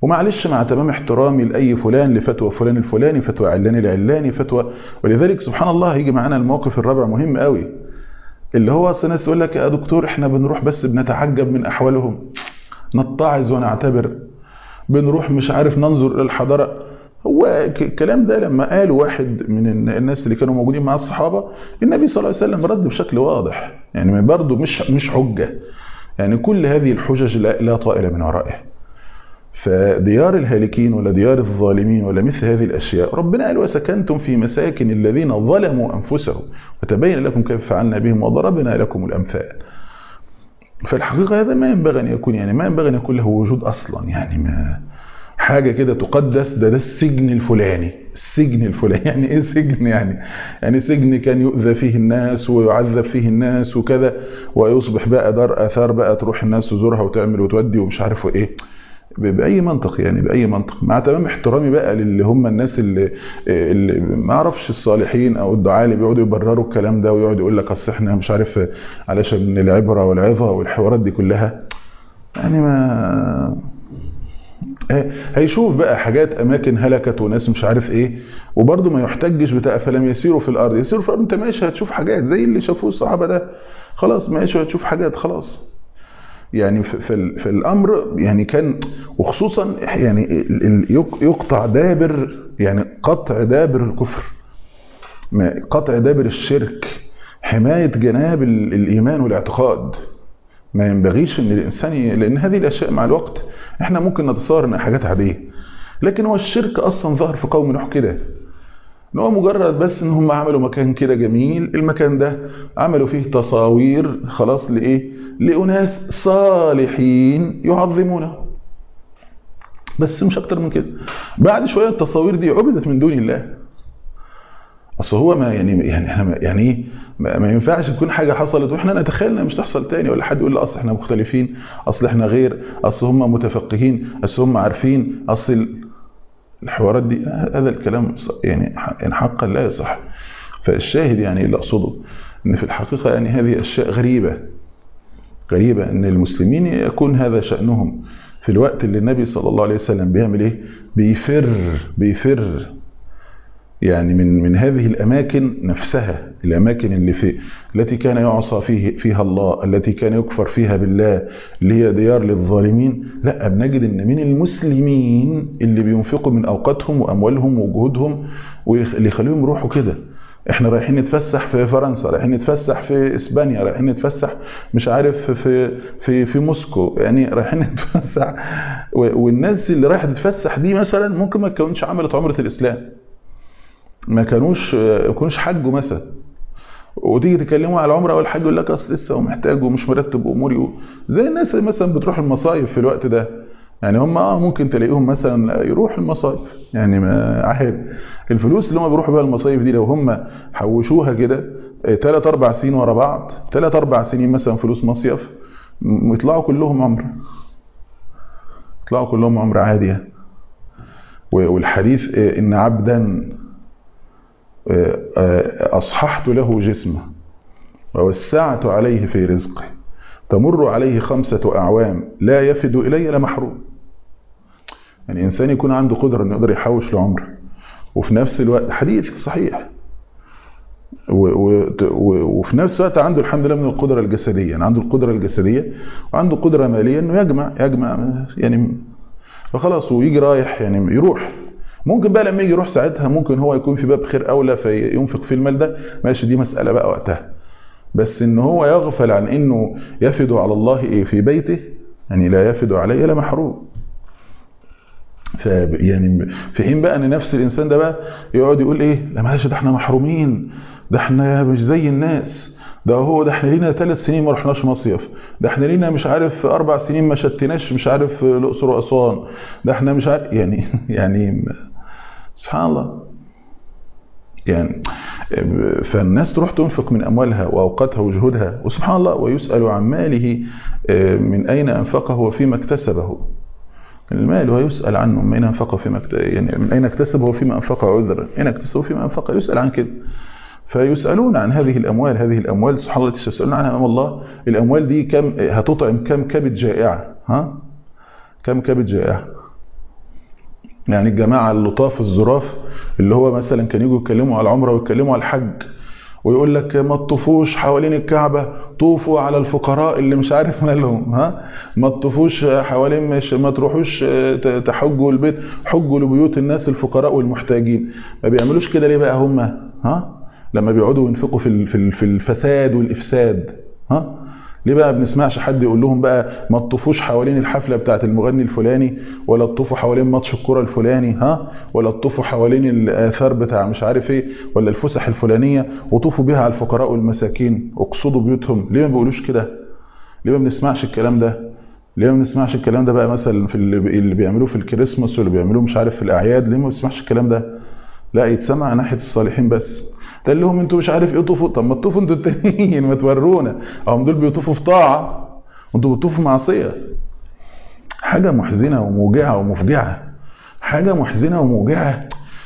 ومعلش مع تمام احترامي لاي فلان لفتوى فلان الفلاني فتوى علاني العلاني فتوى ولذلك سبحان الله هيجي معانا الموقف الرابع مهم قوي اللي هو اصل ناس يقول لك يا دكتور احنا بنروح بس بنتعجب من احوالهم نتعظ ونعتبر بنروح مش عارف ننظر الى الحضاره هو الكلام ده لما قاله واحد من الناس اللي كانوا موجودين مع الصحابه النبي صلى الله عليه وسلم رد بشكل واضح يعني برضه مش مش حجه يعني كل هذه الحجج لا, لا طائل من ورائها فديار الهالكين ولا ديار الظالمين ولا مثل هذه الأشياء ربنا قال وسكنتم في مساكن الذين ظلموا أنفسهم وتبين لكم كيف فعلنا بهم وضربنا لكم الأمثال فالحقيقة هذا ما ينبغي أن يكون يعني ما ينبغي أن يكون له وجود أصلا يعني ما حاجة كده تقدس ده ده السجن الفلاني السجن الفلاني يعني ايه سجن يعني يعني سجن كان يؤذى فيه الناس ويعذب فيه الناس وكذا ويصبح بقى دار اثار بقى تروح الناس تزورها وتعمل وتودي ومش عارف ايه باي منطق يعني باي منطق مع تمام احترامي بقى للي هم الناس اللي, اللي ما اعرفش الصالحين او الدعاء اللي بيقعدوا يبرروا الكلام ده ويقعد يقول لك اصل احنا مش عارف علشان العبره والعظه والحوارات دي كلها يعني ما هيشوف بقى حاجات اماكن هلكت وناس مش عارف ايه وبرضه ما يحتجش بتاع فلم يسيروا في الارض يسيروا في الارض انت ماشي هتشوف حاجات زي اللي شافوه الصحابه ده خلاص ماشي هتشوف حاجات خلاص يعني في, في, في الامر يعني كان وخصوصا يعني يقطع دابر يعني قطع دابر الكفر قطع دابر الشرك حمايه جناب الايمان والاعتقاد ما ينبغيش ان الانسان لان هذه الاشياء مع الوقت احنا ممكن نتصور انها حاجات عاديه لكن هو الشرك اصلا ظهر في قوم نوح كده ان هو مجرد بس ان هم عملوا مكان كده جميل المكان ده عملوا فيه تصاوير خلاص لايه لاناس صالحين يعظمونه بس مش اكتر من كده بعد شويه التصاوير دي عبدت من دون الله اصل هو ما يعني يعني احنا يعني ايه ما ينفعش تكون حاجة حصلت واحنا نتخيل انها مش تحصل تاني ولا حد يقول اصل احنا مختلفين اصل احنا غير اصل هم متفقهين اصل هم عارفين اصل الحوارات دي هذا الكلام يعني يعني حقا لا يصح فالشاهد يعني اللي اقصده ان في الحقيقة يعني هذه اشياء غريبة غريبة ان المسلمين يكون هذا شأنهم في الوقت اللي النبي صلى الله عليه وسلم بيعمل ايه بيفر بيفر يعني من من هذه الاماكن نفسها الاماكن اللي في التي كان يعصى فيه فيها الله التي كان يكفر فيها بالله اللي هي ديار للظالمين لا بنجد ان من المسلمين اللي بينفقوا من اوقاتهم واموالهم وجهودهم واللي يخليهم يروحوا كده احنا رايحين نتفسح في فرنسا رايحين نتفسح في اسبانيا رايحين نتفسح مش عارف في في في موسكو يعني رايحين نتفسح والناس اللي رايحه تتفسح دي مثلا ممكن ما تكونش عملت عمره الاسلام ما كانوش يكونوش حجوا مثلا وتيجي تكلموا على العمره والحج يقول لك اصل لسه ومحتاج ومش مرتب اموري زي الناس اللي مثلا بتروح المصايف في الوقت ده يعني هم اه ممكن تلاقيهم مثلا يروح المصايف يعني ما عادي الفلوس اللي هم بيروحوا بيها المصايف دي لو هم حوشوها كده ثلاث اربع سنين ورا بعض ثلاث اربع سنين مثلا فلوس مصيف يطلعوا كلهم عمره يطلعوا كلهم عمره عاديه والحديث ان عبدا أصححت له جسمه ووسعت عليه في رزقه تمر عليه خمسة أعوام لا يفد إلي لمحروم يعني إنسان يكون عنده قدرة أنه يقدر يحوش لعمره وفي نفس الوقت حديث صحيح و و وفي نفس الوقت عنده الحمد لله من القدرة الجسدية يعني عنده القدرة الجسدية وعنده قدرة مالية أنه يجمع يجمع يعني فخلاص ويجي رايح يعني يروح ممكن بقى لما يجي يروح ساعتها ممكن هو يكون في باب خير اولى فينفق في المال ده ماشي دي مساله بقى وقتها بس ان هو يغفل عن انه يفد على الله ايه في بيته يعني لا يفد عليه الا محروم ف يعني في حين بقى ان نفس الانسان ده بقى يقعد يقول ايه لا معلش ده احنا محرومين ده احنا مش زي الناس ده هو ده احنا لينا ثلاث سنين ما رحناش مصيف ده احنا لينا مش عارف اربع سنين ما شتناش مش عارف الاقصر واسوان ده احنا مش عارف يعني يعني سبحان الله يعني فالناس تروح تنفق من أموالها وأوقاتها وجهودها وسبحان الله ويسأل عن ماله من أين أنفقه وفيما اكتسبه المال ويسأل عنه من أين أنفقه فيما يعني من أين اكتسبه وفيما أنفقه عذرا أين اكتسبه فيما أنفقه يسأل عن كده فيسألون عن هذه الأموال هذه الأموال سبحان الله يسألون عنها أمام الله الأموال دي كم هتطعم كم كبد جائعة ها كم كبد جائعة يعني الجماعة اللطاف الظراف اللي هو مثلا كانوا يجوا يتكلموا على العمرة ويتكلموا على الحج ويقول لك ما تطوفوش حوالين الكعبة طوفوا على الفقراء اللي مش عارف مالهم ها ما تطوفوش حوالين مش ما تروحوش تحجوا البيت حجوا لبيوت الناس الفقراء والمحتاجين ما بيعملوش كده ليه بقى هم ها لما بيقعدوا ينفقوا في في الفساد والافساد ها ليه بقى بنسمعش حد يقول لهم بقى ما تطوفوش حوالين الحفله بتاعه المغني الفلاني ولا تطوفوا حوالين ماتش الكوره الفلاني ها ولا تطوفوا حوالين الاثار بتاع مش عارف ايه ولا الفسح الفلانيه وطوفوا بيها على الفقراء والمساكين واقصدوا بيوتهم ليه ما بيقولوش كده ليه ما بنسمعش الكلام ده ليه ما بنسمعش الكلام ده بقى مثلا في اللي بيعملوه في الكريسماس واللي بيعملوه مش عارف في الاعياد ليه ما بنسمعش الكلام ده لا يتسمع ناحيه الصالحين بس قال لهم انتوا مش عارف ايه طوفوا طب ما تطوفوا انتوا التانيين ما تورونا هم دول بيطوفوا في طاعه وانتوا بتطوفوا معصيه حاجه محزنه وموجعه ومفجعه حاجه محزنه وموجعه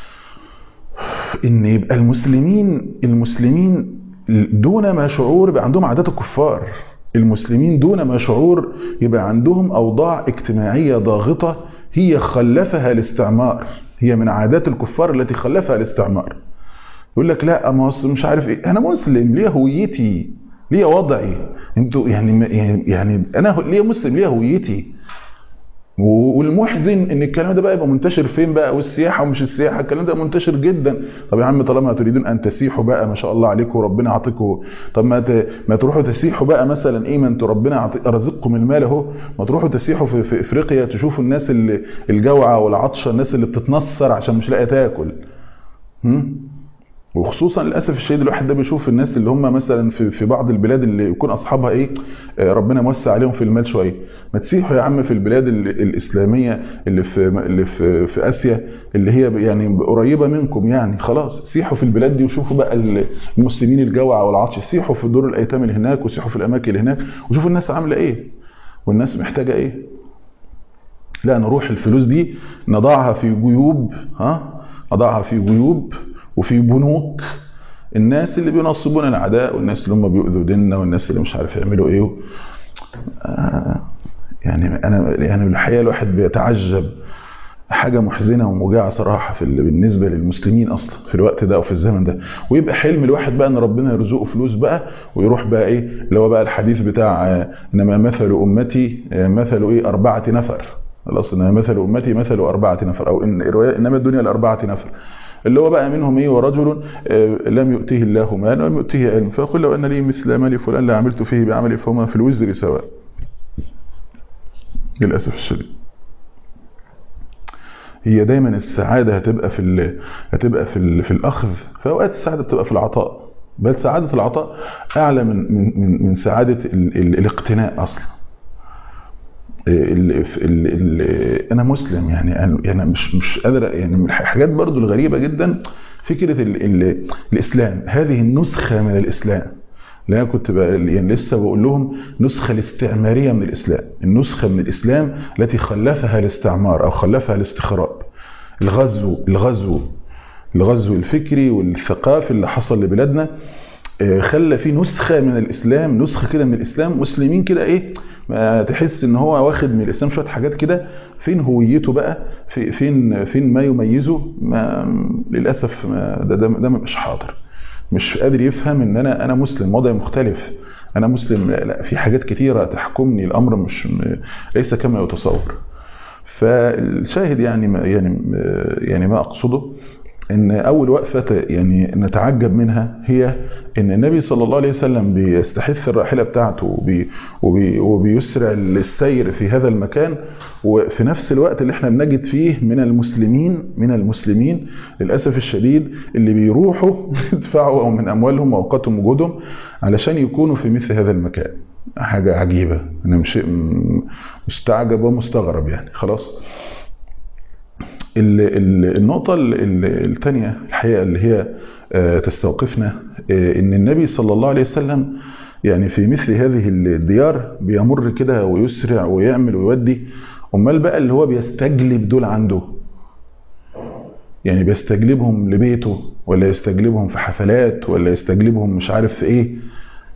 ان يبقى المسلمين المسلمين دون ما شعور يبقى عندهم عادات الكفار المسلمين دون ما شعور يبقى عندهم اوضاع اجتماعيه ضاغطه هي خلفها الاستعمار هي من عادات الكفار التي خلفها الاستعمار يقول لك لا ما مش عارف ايه انا مسلم ليه هويتي ليه وضعي انتوا يعني يعني انا ليه مسلم ليه هويتي والمحزن ان الكلام ده بقى يبقى منتشر فين بقى والسياحه ومش السياحه الكلام ده منتشر جدا طب يا عم طالما تريدون ان تسيحوا بقى ما شاء الله عليكم وربنا يعطيكم طب ما ت... ما تروحوا تسيحوا بقى مثلا ايه ما انتوا ربنا رزقكم المال اهو ما تروحوا تسيحوا في, في افريقيا تشوفوا الناس اللي الجوعه والعطشه الناس اللي بتتنصر عشان مش لاقيه تاكل هم؟ وخصوصا للاسف الشديد الواحد ده بيشوف الناس اللي هم مثلا في في بعض البلاد اللي يكون اصحابها ايه ربنا موسع عليهم في المال شويه ما تسيحوا يا عم في البلاد الاسلاميه اللي في اللي في في اسيا اللي هي يعني قريبه منكم يعني خلاص سيحوا في البلاد دي وشوفوا بقى المسلمين الجوع والعطش سيحوا في دور الايتام اللي هناك وسيحوا في الاماكن اللي هناك وشوفوا الناس عامله ايه والناس محتاجه ايه لا نروح الفلوس دي نضعها في جيوب ها نضعها في جيوب وفي بنوك الناس اللي بينصبون الاعداء والناس اللي هم بيؤذوا ديننا والناس اللي مش عارف يعملوا ايه آه يعني انا يعني الحقيقه الواحد بيتعجب حاجه محزنه وموجعه صراحه في بالنسبه للمسلمين اصلا في الوقت ده او في الزمن ده ويبقى حلم الواحد بقى ان ربنا يرزقه فلوس بقى ويروح بقى ايه اللي هو بقى الحديث بتاع انما مثل امتي مثل ايه اربعه نفر خلاص انما مثل امتي مثل اربعه نفر او ان روايه انما الدنيا لاربعه نفر اللي هو بقى منهم ايه ورجل لم يؤتيه الله مال ولم يؤتيه علم فيقول لو ان لي مثل مال فلان لعملت فيه بعملي فهما في الوزر سواء للاسف الشديد هي دايما السعاده هتبقى في ال... هتبقى في ال... في الاخذ في اوقات السعاده بتبقى في العطاء بل سعاده العطاء اعلى من من من سعاده ال... ال... الاقتناء اصلا ال ال ال انا مسلم يعني انا يعني مش مش قادر يعني من الحاجات برضو الغريبه جدا فكره ال ال الاسلام هذه النسخه من الاسلام اللي انا كنت يعني لسه بقول لهم نسخه الاستعماريه من الاسلام النسخه من الاسلام التي خلفها الاستعمار او خلفها الاستخراب الغزو الغزو الغزو الفكري والثقافي اللي حصل لبلادنا خلى فيه نسخه من الاسلام نسخه كده من الاسلام مسلمين كده ايه ما تحس ان هو واخد من الاسلام شويه حاجات كده فين هويته بقى في فين فين ما يميزه ما للاسف ما ده ده, ده مش حاضر مش قادر يفهم ان انا انا مسلم وضعي مختلف انا مسلم لا, لا في حاجات كتيره تحكمني الامر مش ليس كما يتصور فالشاهد يعني ما يعني يعني ما اقصده ان اول وقفه يعني نتعجب منها هي ان النبي صلى الله عليه وسلم بيستحث الراحله بتاعته وبي وبي وبيسرع السير في هذا المكان وفي نفس الوقت اللي احنا بنجد فيه من المسلمين من المسلمين للاسف الشديد اللي بيروحوا يدفعوا من اموالهم واوقاتهم وجهدهم علشان يكونوا في مثل هذا المكان حاجه عجيبه انا مش مستعجب ومستغرب يعني خلاص النقطة الثانية الحقيقة اللي هي تستوقفنا ان النبي صلى الله عليه وسلم يعني في مثل هذه الديار بيمر كده ويسرع ويعمل ويودي امال بقى اللي هو بيستجلب دول عنده يعني بيستجلبهم لبيته ولا يستجلبهم في حفلات ولا يستجلبهم مش عارف في ايه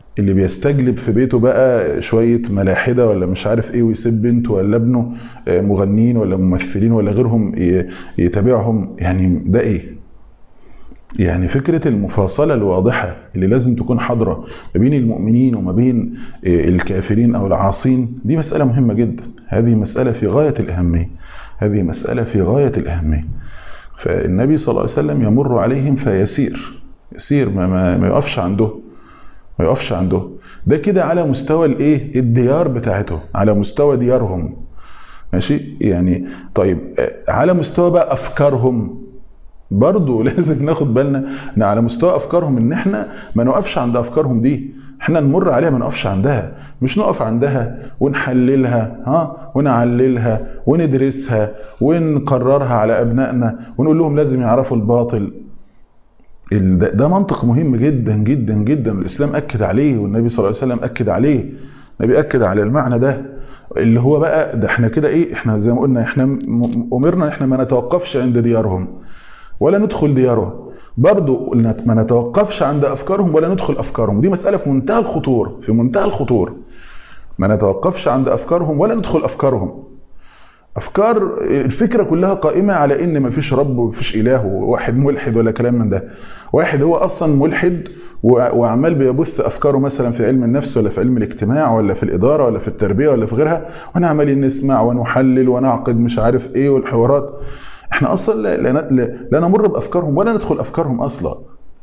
اللي بيستجلب في بيته بقى شوية ملاحدة ولا مش عارف ايه ويسيب بنته ولا ابنه مغنيين ولا ممثلين ولا غيرهم يتابعهم يعني ده ايه يعني فكرة المفاصلة الواضحة اللي لازم تكون حاضرة ما بين المؤمنين وما بين الكافرين أو العاصين دي مسألة مهمة جدا هذه مسألة في غاية الأهمية هذه مسألة في غاية الأهمية فالنبي صلى الله عليه وسلم يمر عليهم فيسير يسير ما, ما, ما يقفش عنده ما يقفش عنده ده كده على مستوى الايه الديار بتاعته على مستوى ديارهم ماشي يعني طيب على مستوى بقى افكارهم برضه لازم ناخد بالنا ان على مستوى افكارهم ان احنا ما نقفش عند افكارهم دي احنا نمر عليها ما نقفش عندها مش نقف عندها ونحللها ها ونعللها وندرسها ونقررها على ابنائنا ونقول لهم لازم يعرفوا الباطل ده منطق مهم جدا جدا جدا الاسلام اكد عليه والنبي صلى الله عليه وسلم اكد عليه النبي اكد على المعنى ده اللي هو بقى ده احنا كده ايه احنا زي ما قلنا احنا امرنا احنا ما نتوقفش عند ديارهم ولا ندخل ديارهم برضو ما نتوقفش عند افكارهم ولا ندخل افكارهم دي مساله في منتهى الخطوره في منتهى الخطوره ما نتوقفش عند افكارهم ولا ندخل افكارهم افكار الفكره كلها قائمه على ان ما فيش رب ومفيش اله وواحد ملحد ولا كلام من ده واحد هو اصلا ملحد وعمال بيبث افكاره مثلا في علم النفس ولا في علم الاجتماع ولا في الاداره ولا في التربيه ولا في غيرها وانا عمالين نسمع ونحلل ونعقد مش عارف ايه والحوارات احنا اصلا لا, لا, لا نمر بافكارهم ولا ندخل افكارهم اصلا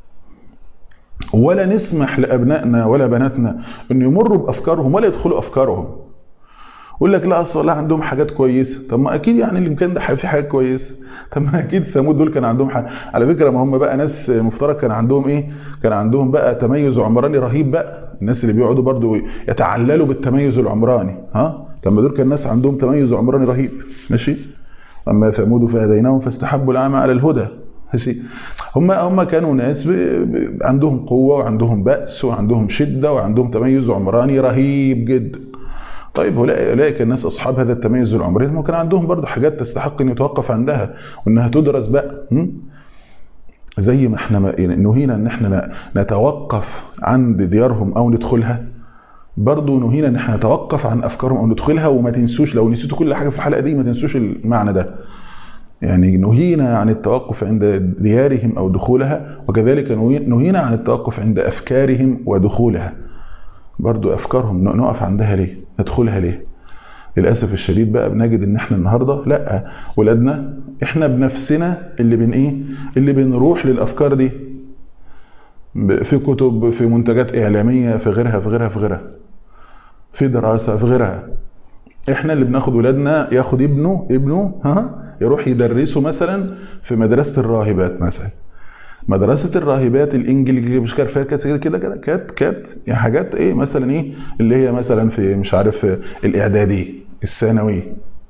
ولا نسمح لابنائنا ولا بناتنا ان يمروا بافكارهم ولا يدخلوا افكارهم يقول لك لا اصل لا عندهم حاجات كويسه طب ما اكيد يعني الامكان ده في حاجات كويسه طب ما اكيد ثمود دول كان عندهم حاجة. على فكره ما هم بقى ناس مفترض كان عندهم ايه كان عندهم بقى تميز عمراني رهيب بقى الناس اللي بيقعدوا برضو يتعللوا بالتميز العمراني ها طب ما دول كان الناس عندهم تميز عمراني رهيب ماشي اما ثمود فهديناهم فاستحبوا الاعمى على الهدى ماشي هم هم كانوا ناس ب... ب... عندهم قوه وعندهم باس وعندهم شده وعندهم تميز عمراني رهيب جدا طيب اولئك الناس اصحاب هذا التميز العمراني هم كان عندهم برضه حاجات تستحق ان يتوقف عندها وانها تدرس بقى زي ما احنا نهينا ان احنا نتوقف عند ديارهم او ندخلها برضه نهينا ان احنا نتوقف عن افكارهم او ندخلها وما تنسوش لو نسيتوا كل حاجه في الحلقه دي ما تنسوش المعنى ده يعني نهينا عن التوقف عند ديارهم او دخولها وكذلك نهينا عن التوقف عند افكارهم ودخولها برضو افكارهم نقف عندها ليه ندخلها ليه للاسف الشديد بقى بنجد ان احنا النهارده لا ولادنا احنا بنفسنا اللي بن ايه اللي بنروح للافكار دي في كتب في منتجات اعلاميه في غيرها في غيرها في غيرها في دراسه في غيرها احنا اللي بناخد ولادنا ياخد ابنه ابنه ها يروح يدرسه مثلا في مدرسه الراهبات مثلا مدرسة الراهبات الانجليزي مش عارف كده كده كده كات كات يعني حاجات ايه مثلا ايه اللي هي مثلا في مش عارف الاعدادي الثانوي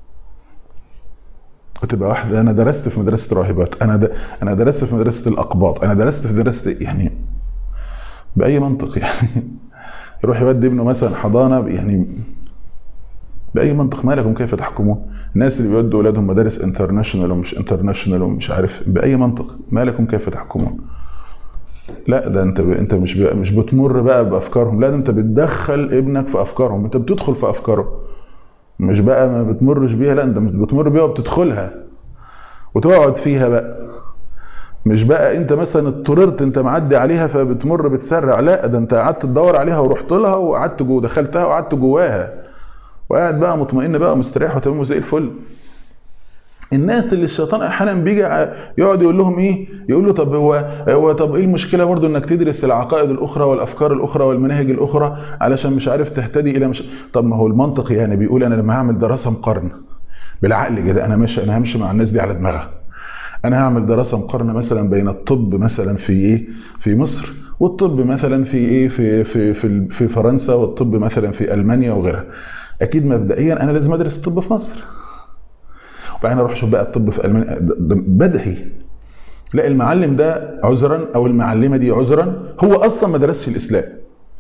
وتبقى واحدة انا درست في مدرسة راهبات انا د... انا درست في مدرسة الاقباط انا درست في مدرسة يعني باي منطق يعني يروح يودي ابنه مثلا حضانة يعني باي منطق ما لكم كيف تحكمون الناس اللي بيودوا اولادهم مدارس انترناشونال ومش انترناشونال ومش عارف باي منطق ما لكم كيف تحكمون لا ده انت ب... انت مش ب... مش بتمر بقى بافكارهم لا ده انت بتدخل ابنك في افكارهم انت بتدخل في افكاره مش بقى ما بتمرش بيها لا انت مش بتمر بيها وبتدخلها وتقعد فيها بقى مش بقى انت مثلا اضطررت انت معدي عليها فبتمر بتسرع لا ده انت قعدت تدور عليها ورحت لها وقعدت جوه دخلتها وقعدت جواها وقاعد بقى مطمئن بقى مستريح وتمام زي الفل الناس اللي الشيطان احيانا بيجي يقعد يقول لهم ايه يقول له طب هو هو طب ايه المشكله برضو انك تدرس العقائد الاخرى والافكار الاخرى والمناهج الاخرى علشان مش عارف تهتدي الى مش طب ما هو المنطق يعني بيقول انا لما هعمل دراسه مقارنه بالعقل كده انا ماشي انا همشي مع الناس دي على دماغها انا هعمل دراسه مقارنه مثلا بين الطب مثلا في ايه في مصر والطب مثلا في ايه في في في, في فرنسا والطب مثلا في المانيا وغيرها اكيد مبدئيا انا لازم ادرس الطب في مصر وبعدين اروح اشوف بقى الطب في المانيا بدهي لا المعلم ده عذرا او المعلمه دي عذرا هو اصلا ما درسش الاسلام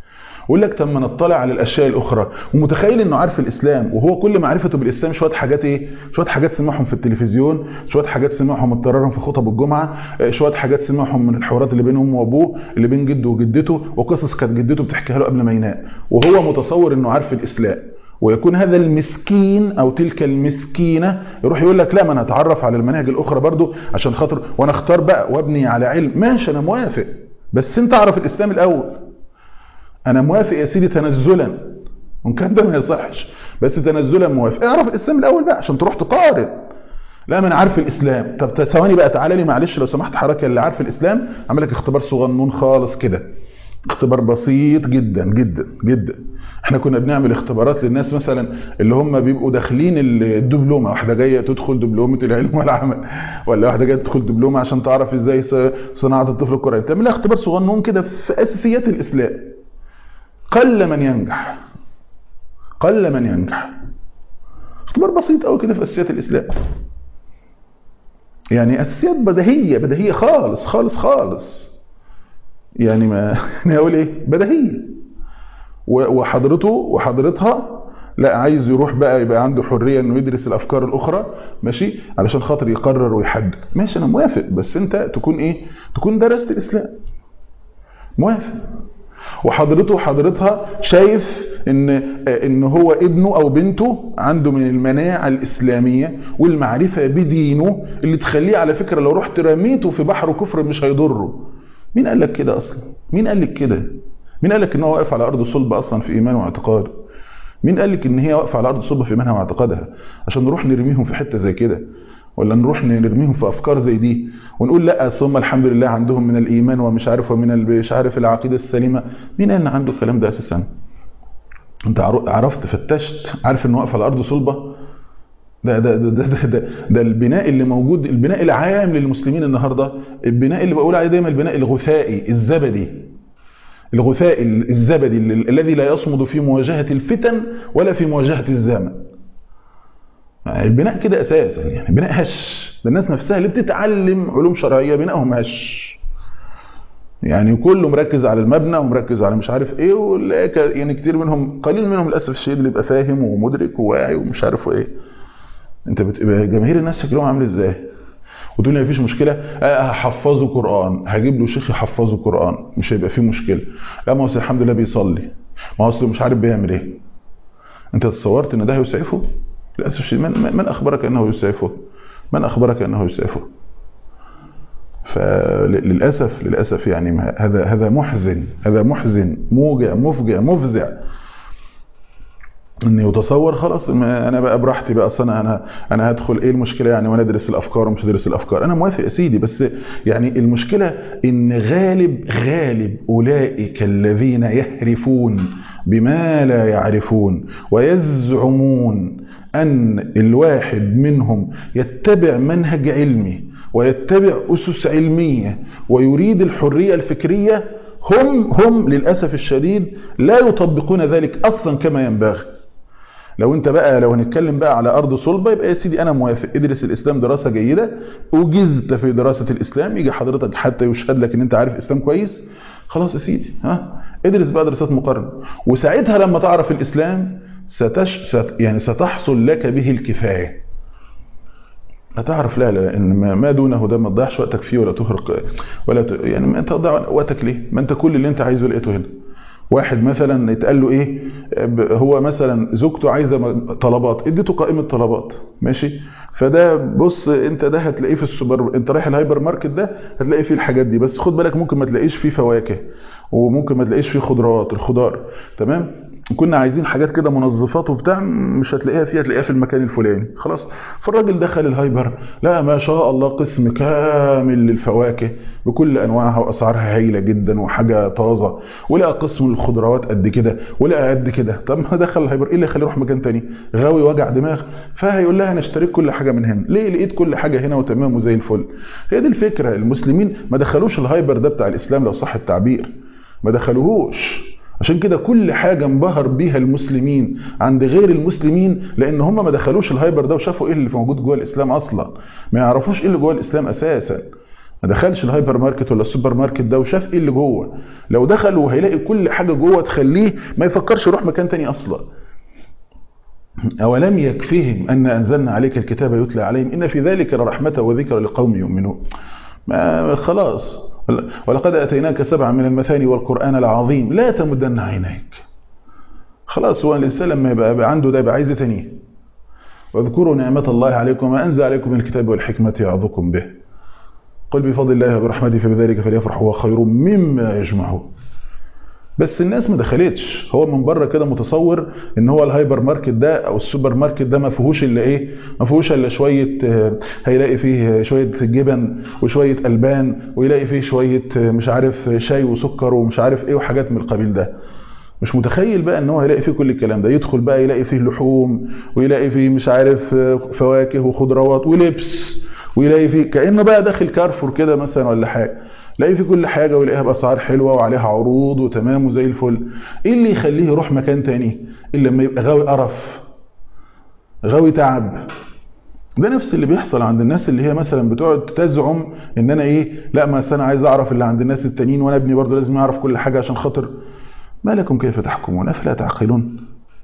ويقول لك طب ما نطلع على الاشياء الاخرى ومتخيل انه عارف الاسلام وهو كل معرفته بالاسلام شويه حاجات ايه شويه حاجات سمعهم في التلفزيون شويه حاجات سمعهم متكررهم في خطب الجمعه شويه حاجات سمعهم من الحوارات اللي بين امه وابوه اللي بين جده وجدته وقصص كانت جدته بتحكيها له قبل ما ينام وهو متصور انه عارف الاسلام ويكون هذا المسكين او تلك المسكينه يروح يقول لك لا ما انا اتعرف على المناهج الاخرى برضو عشان خاطر وانا اختار بقى وابني على علم ماشي انا موافق بس انت اعرف الاسلام الاول انا موافق يا سيدي تنزلا وان كان ده ما يصحش بس تنزلا موافق اعرف الاسلام الاول بقى عشان تروح تقارن لا ما انا عارف الاسلام طب ثواني بقى تعالى لي معلش لو سمحت حضرتك اللي عارف الاسلام اعمل لك اختبار صغنون خالص كده اختبار بسيط جدا جدا جدا احنا كنا بنعمل اختبارات للناس مثلا اللي هم بيبقوا داخلين الدبلومه واحده جايه تدخل دبلومه العلم والعمل ولا واحده جايه تدخل دبلومه عشان تعرف ازاي صناعه الطفل القرآني تعمل لها اختبار صغنون كده في اساسيات الاسلام قل من ينجح قل من ينجح اختبار بسيط قوي كده في اساسيات الاسلام يعني اساسيات بديهيه بديهيه خالص خالص خالص يعني ما يعني اقول ايه بديهيه وحضرته وحضرتها لا عايز يروح بقى يبقى عنده حريه انه يدرس الافكار الاخرى ماشي علشان خاطر يقرر ويحدد ماشي انا موافق بس انت تكون ايه تكون درست الاسلام موافق وحضرته وحضرتها شايف ان ان هو ابنه او بنته عنده من المناعه الاسلاميه والمعرفه بدينه اللي تخليه على فكره لو رحت رميته في بحر كفر مش هيضره مين قال لك كده اصلا مين قال لك كده مين قال لك ان هو واقف على ارض صلبه اصلا في ايمانه واعتقاده مين قال لك ان هي واقفه على ارض صلبه في ايمانها واعتقادها عشان نروح نرميهم في حته زي كده ولا نروح نرميهم في افكار زي دي ونقول لا ثم الحمد لله عندهم من الايمان ومش عارف ومن مش عارف العقيده السليمه مين قال ان عنده الكلام ده اساسا انت عرفت فتشت عارف انه واقف على ارض صلبه ده ده ده ده, ده ده البناء اللي موجود البناء العام للمسلمين النهارده البناء اللي بقول عليه دايما البناء الغثائي الزبدي الغثاء الزبدي الذي لا يصمد في مواجهة الفتن ولا في مواجهة الزمن البناء كده أساسا يعني بناء هش ده الناس نفسها اللي بتتعلم علوم شرعية بنائهم هش يعني كله مركز على المبنى ومركز على مش عارف ايه يعني كتير منهم قليل منهم للاسف الشديد اللي يبقى فاهم ومدرك وواعي ومش عارف ايه انت بتبقى جماهير الناس شكلهم عامل ازاي وتقول لي مفيش مشكله هحفظه قران هجيب له شيخ يحفظه قران مش هيبقى فيه مشكله لا ما هو الحمد لله بيصلي ما هو اصله مش عارف بيعمل ايه انت تصورت ان ده هيسعفه للاسف الشديد من, من اخبرك انه يسعفه من اخبرك انه يسعفه فللاسف للاسف يعني هذا هذا محزن هذا محزن موجع مفجع مفزع ان يتصور خلاص انا بقى براحتي بقى اصل انا انا انا هدخل ايه المشكله يعني وانا ادرس الافكار ومش ادرس الافكار انا موافق يا سيدي بس يعني المشكله ان غالب غالب اولئك الذين يهرفون بما لا يعرفون ويزعمون ان الواحد منهم يتبع منهج علمي ويتبع اسس علميه ويريد الحريه الفكريه هم هم للاسف الشديد لا يطبقون ذلك اصلا كما ينبغي لو انت بقى لو هنتكلم بقى على ارض صلبه يبقى يا سيدي انا موافق ادرس الاسلام دراسه جيده وجزت في دراسه الاسلام يجي حضرتك حتى يشهد لك ان انت عارف اسلام كويس خلاص يا سيدي ها ادرس بقى دراسات مقارنه وساعتها لما تعرف الاسلام ستش ست يعني ستحصل لك به الكفايه هتعرف لا لا ان ما دونه ده ما تضيعش وقتك فيه ولا تهرق ولا ت... يعني ما انت تضيع وقتك ليه ما انت كل اللي انت عايزه لقيته هنا واحد مثلا يتقال له ايه هو مثلا زوجته عايزه طلبات اديته قائمه طلبات ماشي فده بص انت ده هتلاقيه في السوبر انت رايح الهايبر ماركت ده هتلاقي فيه الحاجات دي بس خد بالك ممكن ما تلاقيش فيه فواكه وممكن ما تلاقيش فيه خضروات الخضار تمام كنا عايزين حاجات كده منظفات وبتاع مش هتلاقيها فيها هتلاقيها في المكان الفلاني خلاص فالراجل دخل الهايبر لا ما شاء الله قسم كامل للفواكه بكل انواعها واسعارها هايله جدا وحاجه طازه ولقى قسم الخضروات قد كده ولقى قد كده طب ما دخل الهايبر ايه اللي يخليه يروح مكان تاني غاوي وجع دماغ فهيقول لها انا اشتريت كل حاجه من هنا ليه لقيت كل حاجه هنا وتمام وزي الفل هي دي الفكره المسلمين ما دخلوش الهايبر ده بتاع الاسلام لو صح التعبير ما دخلوهوش عشان كده كل حاجة انبهر بيها المسلمين عند غير المسلمين لان هم ما دخلوش الهايبر ده وشافوا ايه اللي موجود جوه الاسلام اصلا ما يعرفوش ايه اللي جوه الاسلام اساسا ما دخلش الهايبر ماركت ولا السوبر ماركت ده وشاف ايه اللي جوه لو دخل وهيلاقي كل حاجه جوه تخليه ما يفكرش يروح مكان تاني اصلا أولم يكفهم أن أنزلنا عليك الكتاب يتلى عليهم إن في ذلك لرحمة وذكر لقوم يؤمنون ما خلاص ولقد أتيناك سبعا من المثاني والقرآن العظيم لا تمدن عينيك خلاص هو الإنسان لما يبقى عنده ده يبقى عايز تانيه واذكروا نعمة الله عليكم ما أنزل عليكم من الكتاب والحكمة يعظكم به قل بفضل الله وبرحمته فبذلك فليفرحوا هو خير مما يجمعون بس الناس ما دخلتش هو من بره كده متصور ان هو الهايبر ماركت ده او السوبر ماركت ده ما فيهوش الا ايه ما فيهوش الا شويه هيلاقي فيه شويه جبن وشويه البان ويلاقي فيه شويه مش عارف شاي وسكر ومش عارف ايه وحاجات من القبيل ده مش متخيل بقى ان هو هيلاقي فيه كل الكلام ده يدخل بقى يلاقي فيه لحوم ويلاقي فيه مش عارف فواكه وخضروات ولبس ويلاقي فيه كانه بقى داخل كارفور كده مثلا ولا حاجه لاقي في كل حاجة ويلاقيها بأسعار حلوة وعليها عروض وتمام وزي الفل ايه اللي يخليه يروح مكان تاني الا لما يبقى غاوي قرف غاوي تعب ده نفس اللي بيحصل عند الناس اللي هي مثلا بتقعد تزعم ان انا ايه لا ما انا عايز اعرف اللي عند الناس التانيين وانا ابني برضه لازم يعرف كل حاجة عشان خاطر ما لكم كيف تحكمون افلا تعقلون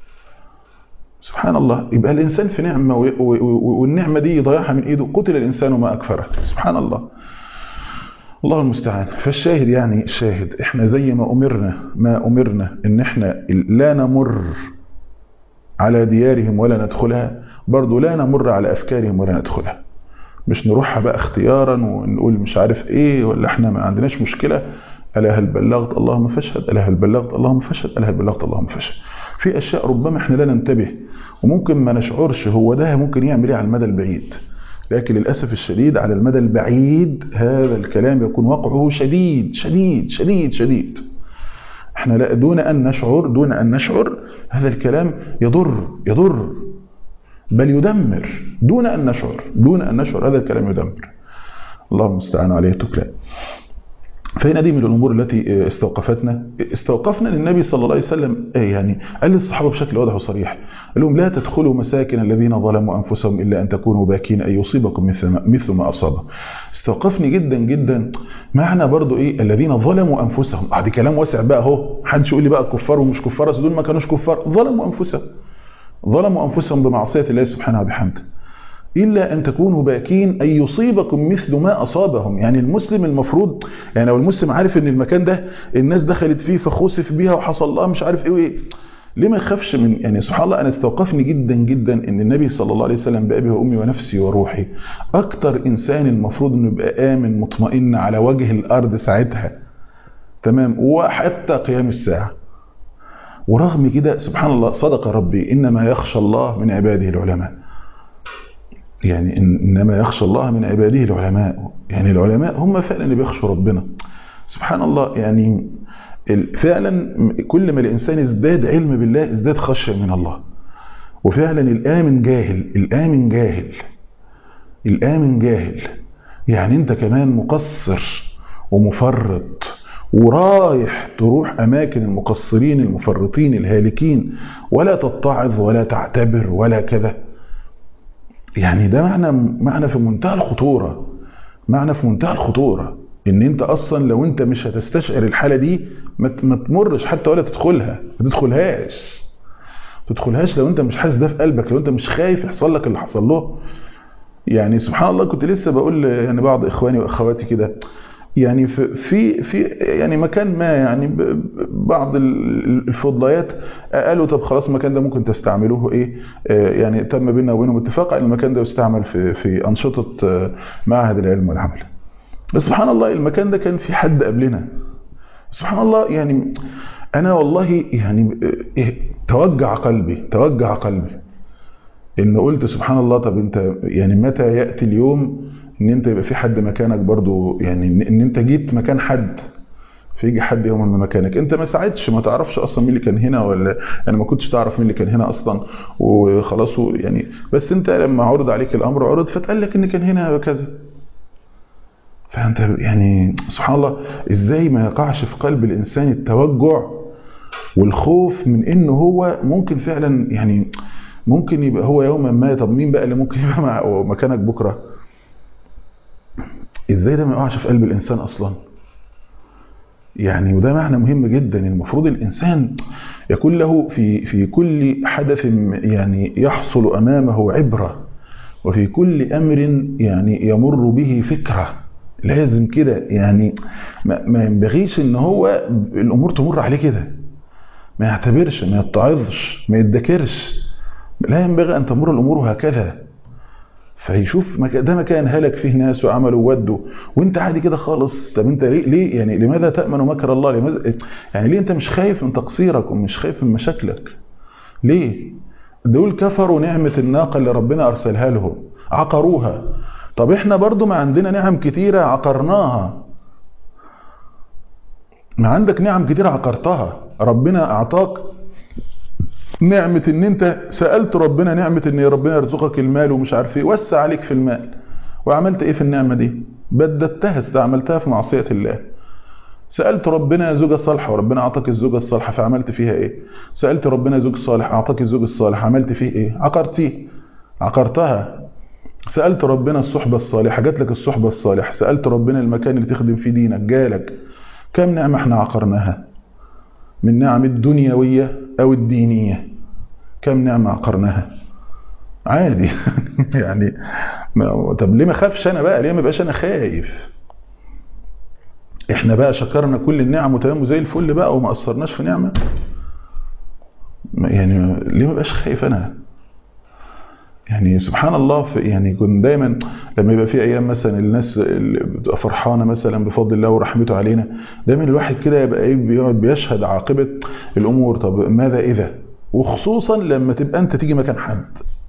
سبحان الله يبقى الانسان في نعمة والنعمة دي يضيعها من ايده قتل الانسان ما اكفره سبحان الله الله المستعان فالشاهد يعني الشاهد احنا زي ما امرنا ما امرنا ان احنا لا نمر على ديارهم ولا ندخلها برضو لا نمر على افكارهم ولا ندخلها مش نروحها بقى اختيارا ونقول مش عارف ايه ولا احنا ما عندناش مشكلة الا هل بلغت اللهم فاشهد الا هل بلغت اللهم فاشهد الا هل بلغت اللهم فاشهد في اشياء ربما احنا لا ننتبه وممكن ما نشعرش هو ده ممكن يعمل ايه على المدى البعيد لكن للأسف الشديد على المدى البعيد هذا الكلام يكون وقعه شديد شديد شديد شديد احنا لا دون أن نشعر دون أن نشعر هذا الكلام يضر يضر بل يدمر دون أن نشعر دون أن نشعر هذا الكلام يدمر الله المستعان عليه التكلان فهنا دي من الأمور التي استوقفتنا استوقفنا للنبي صلى الله عليه وسلم يعني قال للصحابة بشكل واضح وصريح قال لهم لا تدخلوا مساكن الذين ظلموا أنفسهم إلا أن تكونوا باكين أن يصيبكم مثل ما أصابه استوقفني جدا جدا معنى برضو إيه الذين ظلموا أنفسهم بعد كلام واسع بقى اهو محدش يقول لي بقى كفار ومش كفار أصل دول ما كانوش كفار ظلموا أنفسهم ظلموا أنفسهم بمعصية الله سبحانه وبحمده إلا أن تكونوا باكين أن يصيبكم مثل ما أصابهم يعني المسلم المفروض يعني لو المسلم عارف أن المكان ده الناس دخلت فيه فخسف بيها وحصل لها مش عارف إيه وإيه ليه ما يخافش من يعني سبحان الله أنا استوقفني جدا جدا أن النبي صلى الله عليه وسلم بأبي وأمي ونفسي وروحي أكتر إنسان المفروض أنه يبقى آمن مطمئن على وجه الأرض ساعتها تمام وحتى قيام الساعة ورغم كده سبحان الله صدق ربي إنما يخشى الله من عباده العلماء يعني إنما يخشى الله من عباده العلماء يعني العلماء هم فعلا اللي بيخشوا ربنا سبحان الله يعني فعلا كل ما الإنسان ازداد علم بالله ازداد خشية من الله وفعلا الآمن جاهل الآمن جاهل الآمن جاهل يعني انت كمان مقصر ومفرط ورايح تروح أماكن المقصرين المفرطين الهالكين ولا تتعظ ولا تعتبر ولا كذا يعني ده معنى معنى في منتهى الخطورة معنى في منتهى الخطورة ان انت اصلا لو انت مش هتستشعر الحالة دي ما تمرش حتى ولا تدخلها ما تدخلهاش تدخلهاش لو انت مش حاسس ده في قلبك لو انت مش خايف يحصل لك اللي حصل له يعني سبحان الله كنت لسه بقول يعني بعض اخواني واخواتي كده يعني في في يعني مكان ما يعني بعض الفضليات قالوا طب خلاص المكان ده ممكن تستعملوه ايه يعني تم بيننا وبينهم اتفاق ان المكان ده يستعمل في في انشطه معهد العلم والعمل بس سبحان الله المكان ده كان في حد قبلنا سبحان الله يعني انا والله يعني توجع قلبي توجع قلبي ان قلت سبحان الله طب انت يعني متى ياتي اليوم ان انت يبقى في حد مكانك برضو يعني ان انت جيت مكان حد فيجي حد يوم من مكانك انت ما ساعدتش ما تعرفش اصلا مين اللي كان هنا ولا يعني ما كنتش تعرف مين اللي كان هنا اصلا وخلاص يعني بس انت لما عرض عليك الامر عرض فتقال لك ان كان هنا كذا فانت يعني سبحان الله ازاي ما يقعش في قلب الانسان التوجع والخوف من انه هو ممكن فعلا يعني ممكن يبقى هو يوما ما طب مين بقى اللي ممكن يبقى مع مكانك بكره ازاي ده ما يقعش في قلب الانسان اصلا يعني وده معنى مهم جدا المفروض الانسان يكون له في في كل حدث يعني يحصل امامه عبره وفي كل امر يعني يمر به فكره لازم كده يعني ما, ما ينبغيش ان هو الامور تمر عليه كده ما يعتبرش ما يتعظش ما يدكرش لا ينبغي ان تمر الامور هكذا فيشوف ده مكان هلك فيه ناس وعملوا ودوا وانت عادي كده خالص طب انت ليه, ليه يعني لماذا تامن مكر الله لماذا يعني ليه انت مش خايف من تقصيرك ومش خايف من مشاكلك ليه دول كفروا نعمه الناقه اللي ربنا ارسلها لهم عقروها طب احنا برضو ما عندنا نعم كتيره عقرناها ما عندك نعم كتيره عقرتها ربنا اعطاك نعمة ان انت سألت ربنا نعمة ان ربنا يرزقك المال ومش عارف ايه وسع عليك في المال وعملت ايه في النعمة دي بددتها استعملتها في معصية الله سألت ربنا زوجة صالحة وربنا أعطاك الزوجة الصالحة فعملت فيها إيه؟ سألت ربنا زوج صالح أعطاك الزوج الصالح عملت فيه إيه؟ عقرتيه عقرتها سألت ربنا الصحبة الصالحة جات لك الصحبة الصالحة سألت ربنا المكان اللي تخدم فيه دينك جالك كم نعمة احنا عقرناها من نعم الدنيوية أو الدينية كم نعمة عقرناها عادي يعني ما طب ليه ما خافش انا بقى ليه ما بقاش انا خايف احنا بقى شكرنا كل النعم وتمام وزي الفل بقى وما قصرناش في نعمه يعني ليه ما بقاش خايف انا يعني سبحان الله في يعني كنت دايما لما يبقى في ايام مثلا الناس اللي بتبقى فرحانه مثلا بفضل الله ورحمته علينا دايما الواحد كده يبقى ايه بيقعد بيشهد عاقبه الامور طب ماذا اذا وخصوصا لما تبقى انت تيجي مكان حد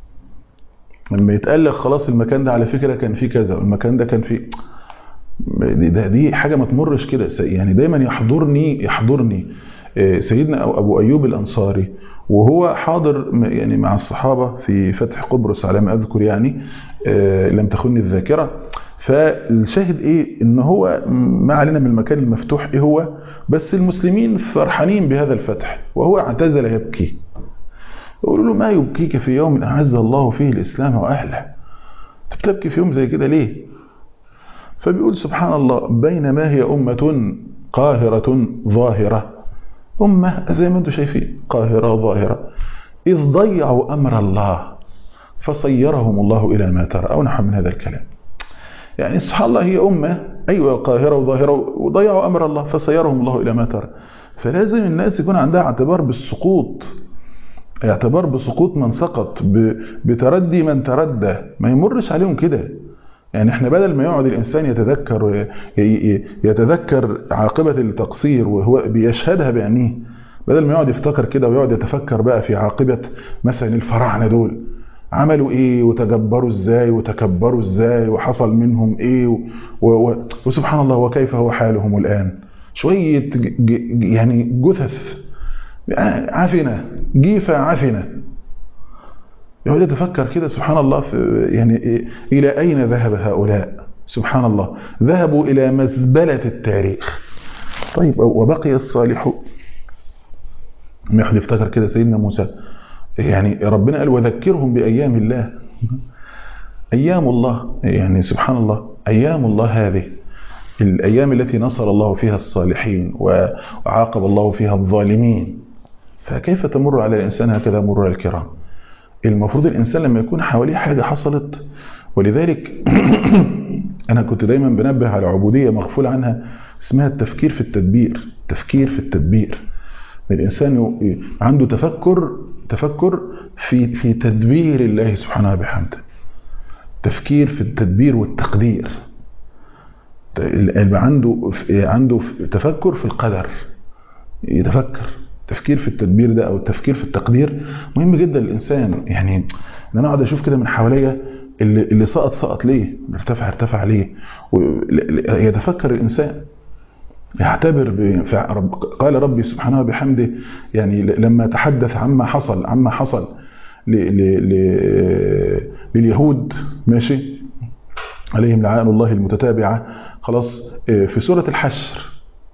لما يتقال لك خلاص المكان ده على فكره كان فيه كذا والمكان ده كان فيه دي, ده دي حاجه ما تمرش كده يعني دايما يحضرني يحضرني سيدنا ابو ايوب الانصاري وهو حاضر يعني مع الصحابه في فتح قبرص على ما اذكر يعني لم تخني الذاكره فالشاهد ايه ان هو ما علينا من المكان المفتوح ايه هو بس المسلمين فرحانين بهذا الفتح وهو اعتزل يبكي يقولوا له ما يبكيك في يوم أعز الله فيه الإسلام وأهله أنت بتبكي في يوم زي كده ليه فبيقول سبحان الله بينما هي أمة قاهرة ظاهرة أمة زي ما أنتم شايفين قاهرة ظاهرة إذ ضيعوا أمر الله فصيرهم الله إلى ما ترى أو نحو من هذا الكلام يعني سبحان الله هي أمة أيوة قاهرة وظاهرة وضيعوا أمر الله فصيرهم الله إلى ما ترى فلازم الناس يكون عندها اعتبار بالسقوط اعتبار بسقوط من سقط بتردي من تردى ما يمرش عليهم كده يعني احنا بدل ما يقعد الانسان يتذكر يتذكر عاقبه التقصير وهو بيشهدها بعينيه بدل ما يقعد يفتكر كده ويقعد يتفكر بقى في عاقبه مثلا الفراعنه دول عملوا ايه وتجبروا ازاي وتكبروا ازاي وحصل منهم ايه و و وسبحان الله وكيف هو حالهم الان شويه يعني جثث عفنة جيفة عفنة يقعد يتفكر كده سبحان الله في يعني إلى أين ذهب هؤلاء سبحان الله ذهبوا إلى مزبلة التاريخ طيب وبقي الصالح ما يحد يفتكر كده سيدنا موسى يعني ربنا قال وذكرهم بأيام الله أيام الله يعني سبحان الله أيام الله هذه الأيام التي نصر الله فيها الصالحين وعاقب الله فيها الظالمين فكيف تمر على الإنسان هكذا مرور الكرام المفروض الإنسان لما يكون حواليه حاجة حصلت ولذلك أنا كنت دايما بنبه على عبودية مغفول عنها اسمها التفكير في التدبير التفكير في التدبير الإنسان عنده تفكر تفكر في في تدبير الله سبحانه وبحمده تفكير في التدبير والتقدير يبقى عنده عنده تفكر في القدر يتفكر التفكير في التدبير ده او التفكير في التقدير مهم جدا للانسان يعني ان انا اقعد اشوف كده من حواليا اللي, اللي سقط سقط ليه اللي ارتفع ارتفع ليه يتفكر الانسان يعتبر قال ربي سبحانه وبحمده يعني لما تحدث عما حصل عما حصل لليهود ماشي عليهم لعان الله المتتابعه خلاص في سوره الحشر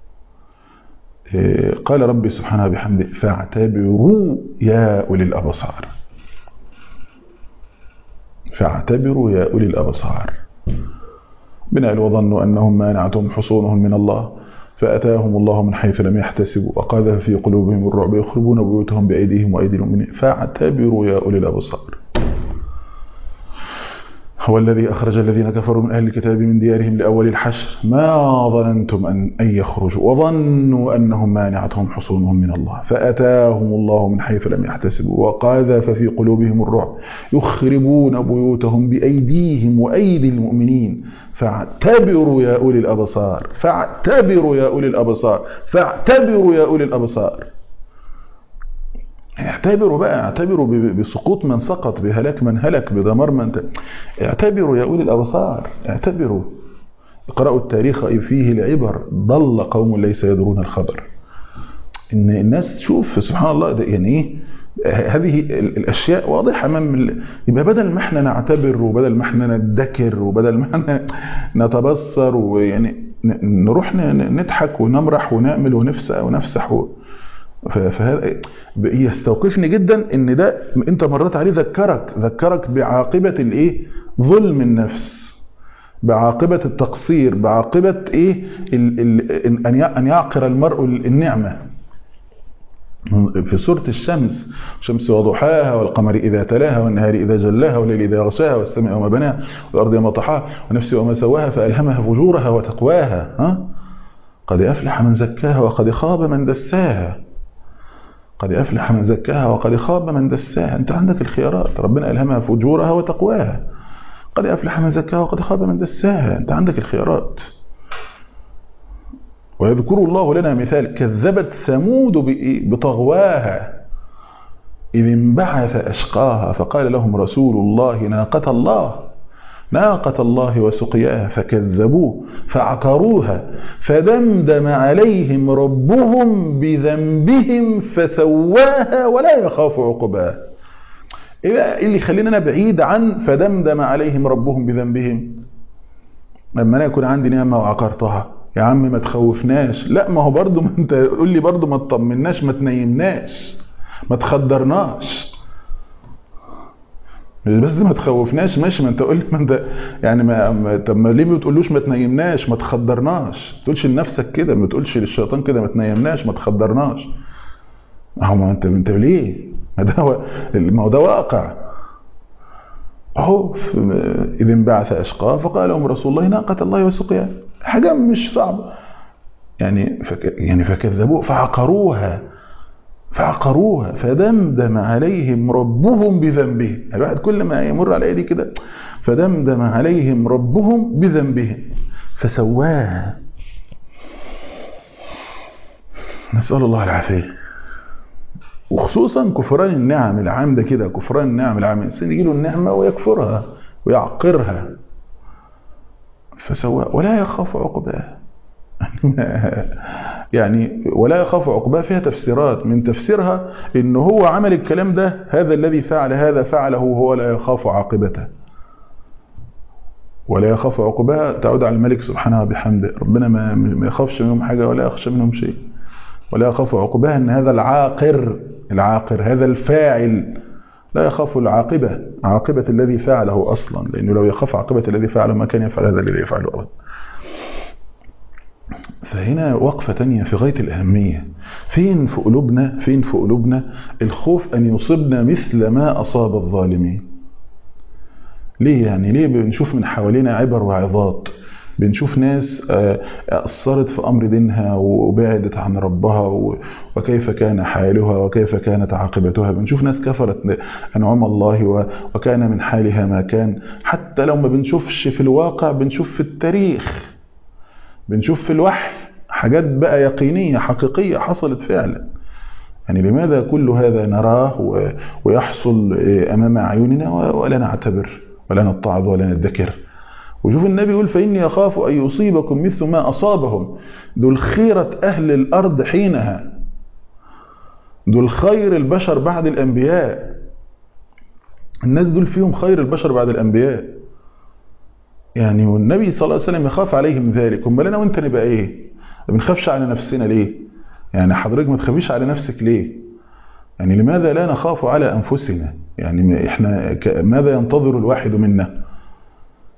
قال ربي سبحانه وبحمده فاعتبروا يا أولي الأبصار فاعتبروا يا أولي الأبصار بناء وظنوا أنهم مانعتهم حصونهم من الله فأتاهم الله من حيث لم يحتسبوا وقذف في قلوبهم الرعب يخربون بيوتهم بأيديهم وأيدي المؤمنين فاعتبروا يا أولي الأبصار هو الذي أخرج الذين كفروا من أهل الكتاب من ديارهم لأول الحشر ما ظننتم أن, أن يخرجوا وظنوا أنهم مانعتهم حصونهم من الله فأتاهم الله من حيث لم يحتسبوا وقذف في قلوبهم الرعب يخربون بيوتهم بأيديهم وأيدي المؤمنين فاعتبروا يا أولي الأبصار فاعتبروا يا أولي الأبصار فاعتبروا يا أولي الأبصار اعتبروا بقى اعتبروا بسقوط من سقط بهلاك من هلك بدمار من ت... اعتبروا يا أولي الأبصار اعتبروا اقرأوا التاريخ فيه العبر ضل قوم ليس يدرون الخبر ان الناس شوف سبحان الله ده يعني ايه هذه الاشياء واضحه امام يبقى بدل ما احنا نعتبر وبدل ما احنا ندكر وبدل ما احنا نتبصر ويعني نروح نضحك ونمرح ونعمل ونفسح ونفسح و... فهذا يستوقفني جدا ان ده انت مرات عليه ذكرك ذكرك بعاقبه الايه ظلم النفس بعاقبه التقصير بعاقبه ايه ال ال ان يعقر المرء النعمه في سورة الشمس الشمس وضحاها والقمر إذا تلاها والنهار إذا جلاها والليل إذا غشاها والسماء وما بناها والأرض وما طحاها ونفس وما سواها فألهمها فجورها وتقواها ها؟ قد أفلح من زكاها وقد خاب من دساها قد أفلح من زكاها وقد خاب من دساها أنت عندك الخيارات ربنا ألهمها فجورها وتقواها قد أفلح من زكاها وقد خاب من دساها أنت عندك الخيارات ويذكر الله لنا مثال كذبت ثمود بطغواها إذ انبعث أشقاها فقال لهم رسول الله ناقة الله ناقة الله وسقياها فكذبوه فعقروها فدمدم عليهم ربهم بذنبهم فسواها ولا يخاف عقباها إيه اللي يخلينا بعيد عن فدمدم عليهم ربهم بذنبهم لما انا يكون عندي نعمه وعقرتها يا عم ما تخوفناش لا ما هو برضو ما انت قول لي برضو ما تطمناش ما تنيمناش ما تخدرناش مش بس ما تخوفناش ماشي ما انت قول ما انت يعني ما طب ما ليه ما بتقولوش ما تنيمناش ما تخدرناش ما تقولش لنفسك كده ما تقولش للشيطان كده ما تنيمناش ما تخدرناش اهو ما انت انت ليه ما ده ما هو ده واقع اهو اذ انبعث اشقاه فقال لهم رسول الله ناقه الله وسقياها حاجة مش صعبة يعني فك يعني فكذبوه فعقروها فعقروها فدمدم عليهم ربهم بذنبهم الواحد كل ما يمر على ايدي كده فدمدم عليهم ربهم بذنبهم فسواها نسأل الله العافية وخصوصا كفران النعم العام ده كده كفران النعم العام الانسان يجي له النعمة ويكفرها ويعقرها فسوى ولا يخاف عقباه يعني ولا يخاف عقباه فيها تفسيرات من تفسيرها ان هو عمل الكلام ده هذا الذي فعل هذا فعله وهو لا يخاف عاقبته ولا يخاف عقباه تعود على الملك سبحانه وبحمده ربنا ما ما يخافش منهم حاجه ولا يخشى منهم شيء ولا يخاف عقباه ان هذا العاقر العاقر هذا الفاعل لا يخاف العاقبة عاقبة الذي فعله أصلا لأنه لو يخاف عاقبة الذي فعله ما كان يفعل هذا الذي يفعله أبدا فهنا وقفة تانية في غاية الأهمية فين في قلوبنا فين في قلوبنا الخوف أن يصيبنا مثل ما أصاب الظالمين ليه يعني ليه بنشوف من حوالينا عبر وعظات بنشوف ناس أثرت في أمر دينها وبعدت عن ربها وكيف كان حالها وكيف كانت عاقبتها بنشوف ناس كفرت أنعم الله وكان من حالها ما كان حتى لو ما بنشوفش في الواقع بنشوف في التاريخ بنشوف في الوحي حاجات بقى يقينية حقيقية حصلت فعلا يعني لماذا كل هذا نراه ويحصل أمام أعيننا ولا نعتبر ولا نتعظ ولا نذكر وشوف النبي يقول فإني أخاف أن يصيبكم مثل ما أصابهم دول خيرة أهل الأرض حينها دول خير البشر بعد الأنبياء الناس دول فيهم خير البشر بعد الأنبياء يعني والنبي صلى الله عليه وسلم يخاف عليهم ذلك امال انا وانت نبقى ايه ما بنخافش على نفسنا ليه يعني حضرتك ما تخافيش على نفسك ليه يعني لماذا لا نخاف على انفسنا يعني احنا ماذا ينتظر الواحد منا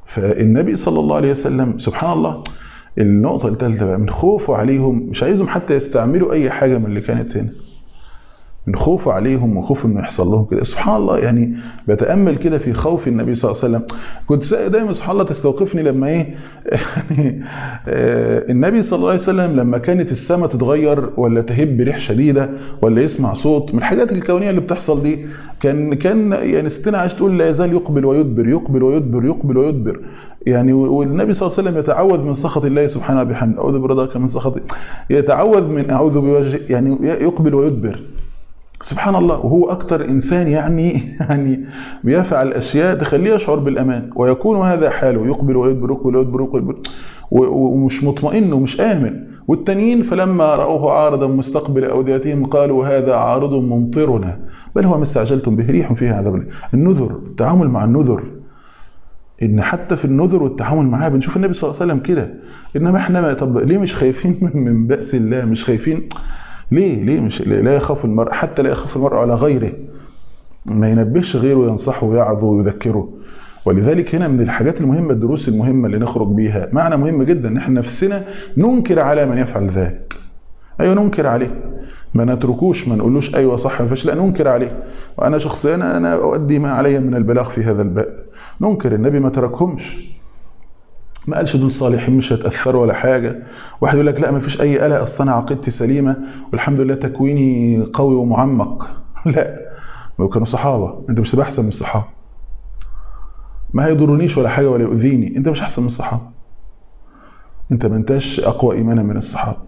فالنبي صلى الله عليه وسلم سبحان الله النقطة الثالثة بقى من خوفه عليهم مش عايزهم حتى يستعملوا أي حاجة من اللي كانت هنا من خوفه عليهم وخوف انه يحصل لهم كده سبحان الله يعني بتامل كده في خوف النبي صلى الله عليه وسلم كنت دايما سبحان الله تستوقفني لما ايه يعني النبي صلى الله عليه وسلم لما كانت السماء تتغير ولا تهب بريح شديده ولا يسمع صوت من الحاجات الكونيه اللي بتحصل دي كان كان يعني ستنا عايش تقول لا يزال يقبل ويدبر يقبل ويدبر يقبل ويدبر يعني والنبي صلى الله عليه وسلم يتعوذ من سخط الله سبحانه وبحمده اعوذ برضاك من سخطه يتعوذ من اعوذ بوجه يعني يقبل ويدبر سبحان الله وهو أكتر إنسان يعني يعني بيفعل أشياء تخليه يشعر بالأمان ويكون هذا حاله يقبل ويدبر يقبل ويدبر يقبل ومش مطمئن ومش آمن والتانيين فلما رأوه عارضا مستقبل أوديتهم قالوا هذا عارض ممطرنا بل هو ما استعجلتم به ريح فيها عذاب النذر التعامل مع النذر ان حتى في النذر والتعامل معاه بنشوف النبي صلى الله عليه وسلم كده انما احنا طب ليه مش خايفين من بأس الله مش خايفين ليه ليه مش لا يخاف المرء حتى لا يخاف المرء على غيره ما ينبهش غيره ينصحه ويعظه ويذكره ولذلك هنا من الحاجات المهمة الدروس المهمة اللي نخرج بيها معنى مهم جدا ان احنا نفسنا ننكر على من يفعل ذلك ايوه ننكر عليه ما نتركوش ما نقولوش ايوه صح ما لا ننكر عليه وانا شخصيا انا اؤدي ما علي من البلاغ في هذا الباب ننكر النبي ما تركهمش ما قالش دول صالحين مش هيتاثروا ولا حاجه واحد يقول لك لا ما فيش اي قلق اصل انا عقيدتي سليمه والحمد لله تكويني قوي ومعمق لا ما كانوا صحابه انت مش احسن من الصحابه ما هيضرنيش ولا حاجه ولا يؤذيني انت مش احسن من الصحابه انت ما انتش اقوى ايمانا من الصحابه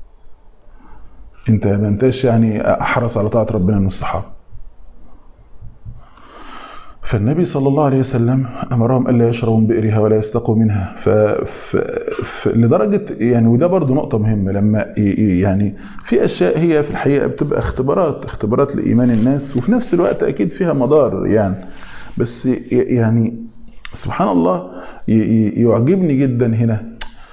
انت ما انتش يعني احرص على طاعه ربنا من الصحابه فالنبي صلى الله عليه وسلم امرهم الا يشربوا من بئرها ولا يستقوا منها ف... ف... ف... لدرجه يعني وده برضو نقطه مهمه لما يعني في اشياء هي في الحقيقه بتبقى اختبارات اختبارات لايمان الناس وفي نفس الوقت اكيد فيها مضار يعني بس يعني سبحان الله يعجبني جدا هنا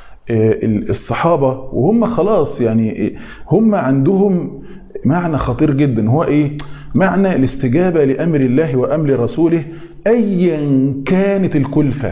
الصحابه وهم خلاص يعني هم عندهم معنى خطير جدا هو ايه معنى الاستجابة لأمر الله وأمر رسوله أيا كانت الكلفة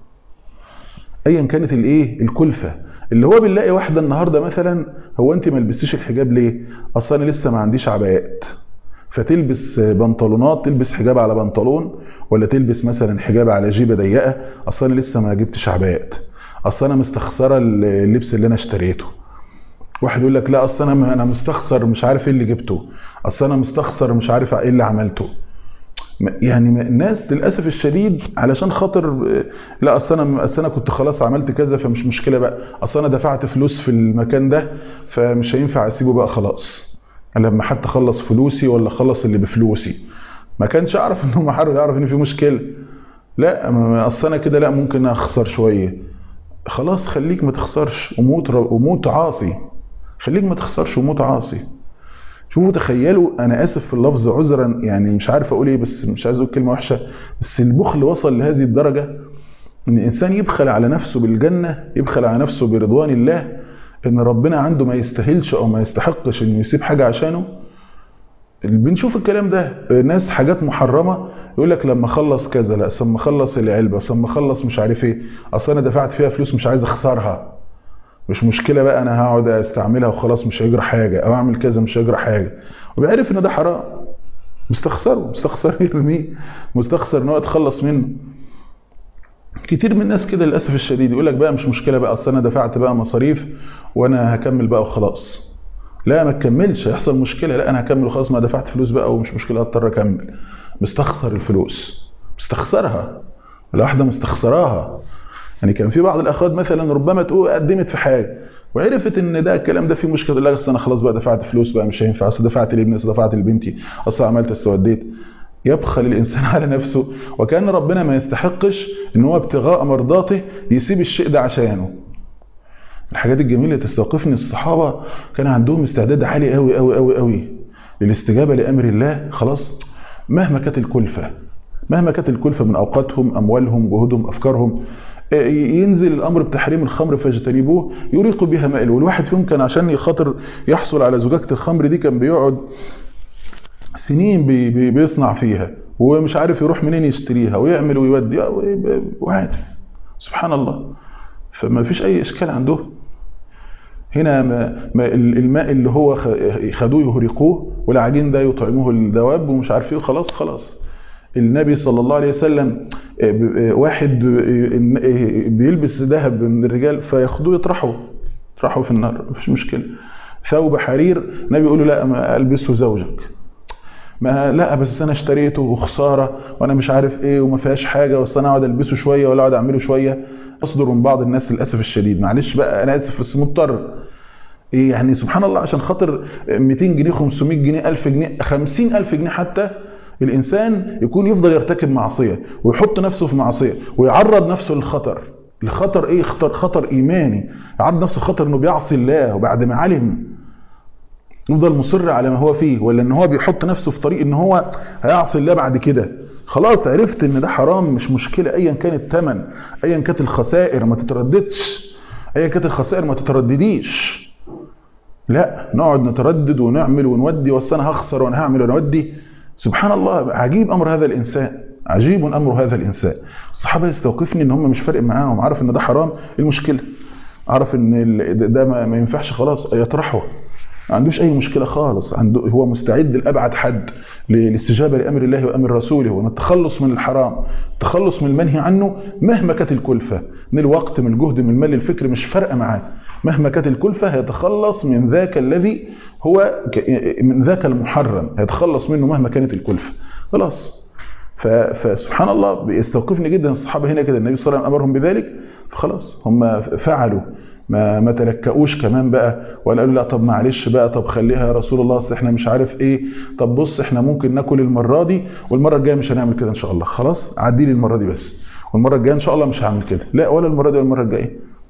أيا كانت الإيه الكلفة اللي هو بنلاقي واحدة النهاردة مثلا هو أنت ما لبستيش الحجاب ليه أصلا أنا لسه ما عنديش عبايات فتلبس بنطلونات تلبس حجاب على بنطلون ولا تلبس مثلا حجاب على جيبة ضيقة أصلا أنا لسه ما جبتش عبايات أصلا أنا مستخسرة اللبس اللي أنا اشتريته واحد يقول لك لا اصل انا انا مستخسر مش عارف ايه اللي جبته اصل انا مستخسر مش عارف ايه اللي عملته يعني الناس للاسف الشديد علشان خاطر لا اصل انا اصل انا كنت خلاص عملت كذا فمش مشكله بقى اصل انا دفعت فلوس في المكان ده فمش هينفع اسيبه بقى خلاص لما حتى خلص فلوسي ولا خلص اللي بفلوسي ما كانش اعرف ان هم حروا يعرف ان في مشكله لا اصل انا كده لا ممكن اخسر شويه خلاص خليك ما تخسرش وموت وموت عاصي خليك ما تخسرش وموت عاصي شوفوا تخيلوا انا اسف في اللفظ عذرا يعني مش عارف اقول ايه بس مش عايز اقول كلمه وحشه بس البخل وصل لهذه الدرجه ان الانسان يبخل على نفسه بالجنه يبخل على نفسه برضوان الله ان ربنا عنده ما يستاهلش او ما يستحقش انه يسيب حاجه عشانه بنشوف الكلام ده ناس حاجات محرمه يقول لك لما اخلص كذا لا اصل لما اخلص العلبه اصل لما اخلص مش عارف ايه اصل انا دفعت فيها فلوس مش عايز اخسرها مش مشكله بقى انا هقعد استعملها وخلاص مش هيجرى حاجه او اعمل كذا مش هيجرى حاجه وبيعرف ان ده حرام مستخسره مستخسر يرميه مستخسر ان هو يتخلص منه كتير من الناس كده للاسف الشديد يقول لك بقى مش مشكله بقى اصل انا دفعت بقى مصاريف وانا هكمل بقى وخلاص لا ما تكملش هيحصل مشكله لا انا هكمل وخلاص ما دفعت فلوس بقى ومش مشكله اضطر اكمل مستخسر الفلوس مستخسرها الواحده مستخسراها يعني كان في بعض الاخوات مثلا ربما تقول قدمت في حاجه وعرفت ان ده الكلام ده فيه مشكله لا اصل انا خلاص بقى دفعت فلوس بقى مش هينفع اصل دفعت لابني اصل دفعت لبنتي اصل عملت اصل وديت يبخل الانسان على نفسه وكان ربنا ما يستحقش ان هو ابتغاء مرضاته يسيب الشيء ده عشانه الحاجات الجميله اللي تستوقفني الصحابه كان عندهم استعداد عالي قوي قوي قوي قوي للاستجابه لامر الله خلاص مهما كانت الكلفه مهما كانت الكلفه من اوقاتهم اموالهم جهودهم افكارهم ينزل الامر بتحريم الخمر فيجتنبوه يريق بها مائل والواحد فيهم كان عشان يخاطر يحصل على زجاجه الخمر دي كان بيقعد سنين بي بي بيصنع فيها ومش عارف يروح منين يشتريها ويعمل ويودي وعادي سبحان الله فما فيش اي اشكال عندهم هنا ما ما الماء اللي هو خدوه يهرقوه والعجين ده يطعموه الدواب ومش عارف ايه خلاص خلاص النبي صلى الله عليه وسلم واحد بيلبس ذهب من الرجال فياخدوه يطرحه يطرحه في النار مفيش مشكله ثوب حرير النبي يقول له لا ما البسه زوجك ما لا بس انا اشتريته وخساره وانا مش عارف ايه وما فيهاش حاجه بس انا اقعد البسه شويه ولا اقعد اعمله شويه تصدر من بعض الناس للاسف الشديد معلش بقى انا اسف بس مضطر ايه يعني سبحان الله عشان خاطر 200 جنيه 500 جنيه 1000 جنيه 50000 جنيه حتى الانسان يكون يفضل يرتكب معصيه ويحط نفسه في معصيه ويعرض نفسه للخطر الخطر ايه خطر خطر ايماني يعرض نفسه خطر انه بيعصي الله وبعد ما علم يفضل مصر على ما هو فيه ولا ان هو بيحط نفسه في طريق ان هو هيعصي الله بعد كده خلاص عرفت ان ده حرام مش مشكله ايا كان الثمن ايا كانت الخسائر ما تترددش ايا كانت الخسائر ما تتردديش لا نقعد نتردد ونعمل ونودي واصل انا هخسر وانا هعمل ونودي سبحان الله عجيب امر هذا الانسان عجيب امر هذا الانسان الصحابه يستوقفني ان هم مش فارق معاهم عارف ان ده حرام ايه المشكله عارف ان ده ما ينفعش خلاص يطرحه ما عندوش اي مشكله خالص عنده هو مستعد لابعد حد للاستجابه لامر الله وامر رسوله وان التخلص من الحرام التخلص من المنهي عنه مهما كانت الكلفه من الوقت من الجهد من المال الفكر مش فارقه معاه مهما كانت الكلفه هيتخلص من ذاك الذي هو من ذاك المحرم هيتخلص منه مهما كانت الكلفه خلاص فسبحان الله بيستوقفني جدا الصحابه هنا كده النبي صلى الله عليه وسلم امرهم بذلك فخلاص هم فعلوا ما ما تلكؤوش كمان بقى ولا قالوا لا طب معلش بقى طب خليها يا رسول الله اصل احنا مش عارف ايه طب بص احنا ممكن ناكل المره دي والمره الجايه مش هنعمل كده ان شاء الله خلاص عدي لي المره دي بس والمره الجايه ان شاء الله مش هعمل كده لا ولا المره دي ولا المره الجايه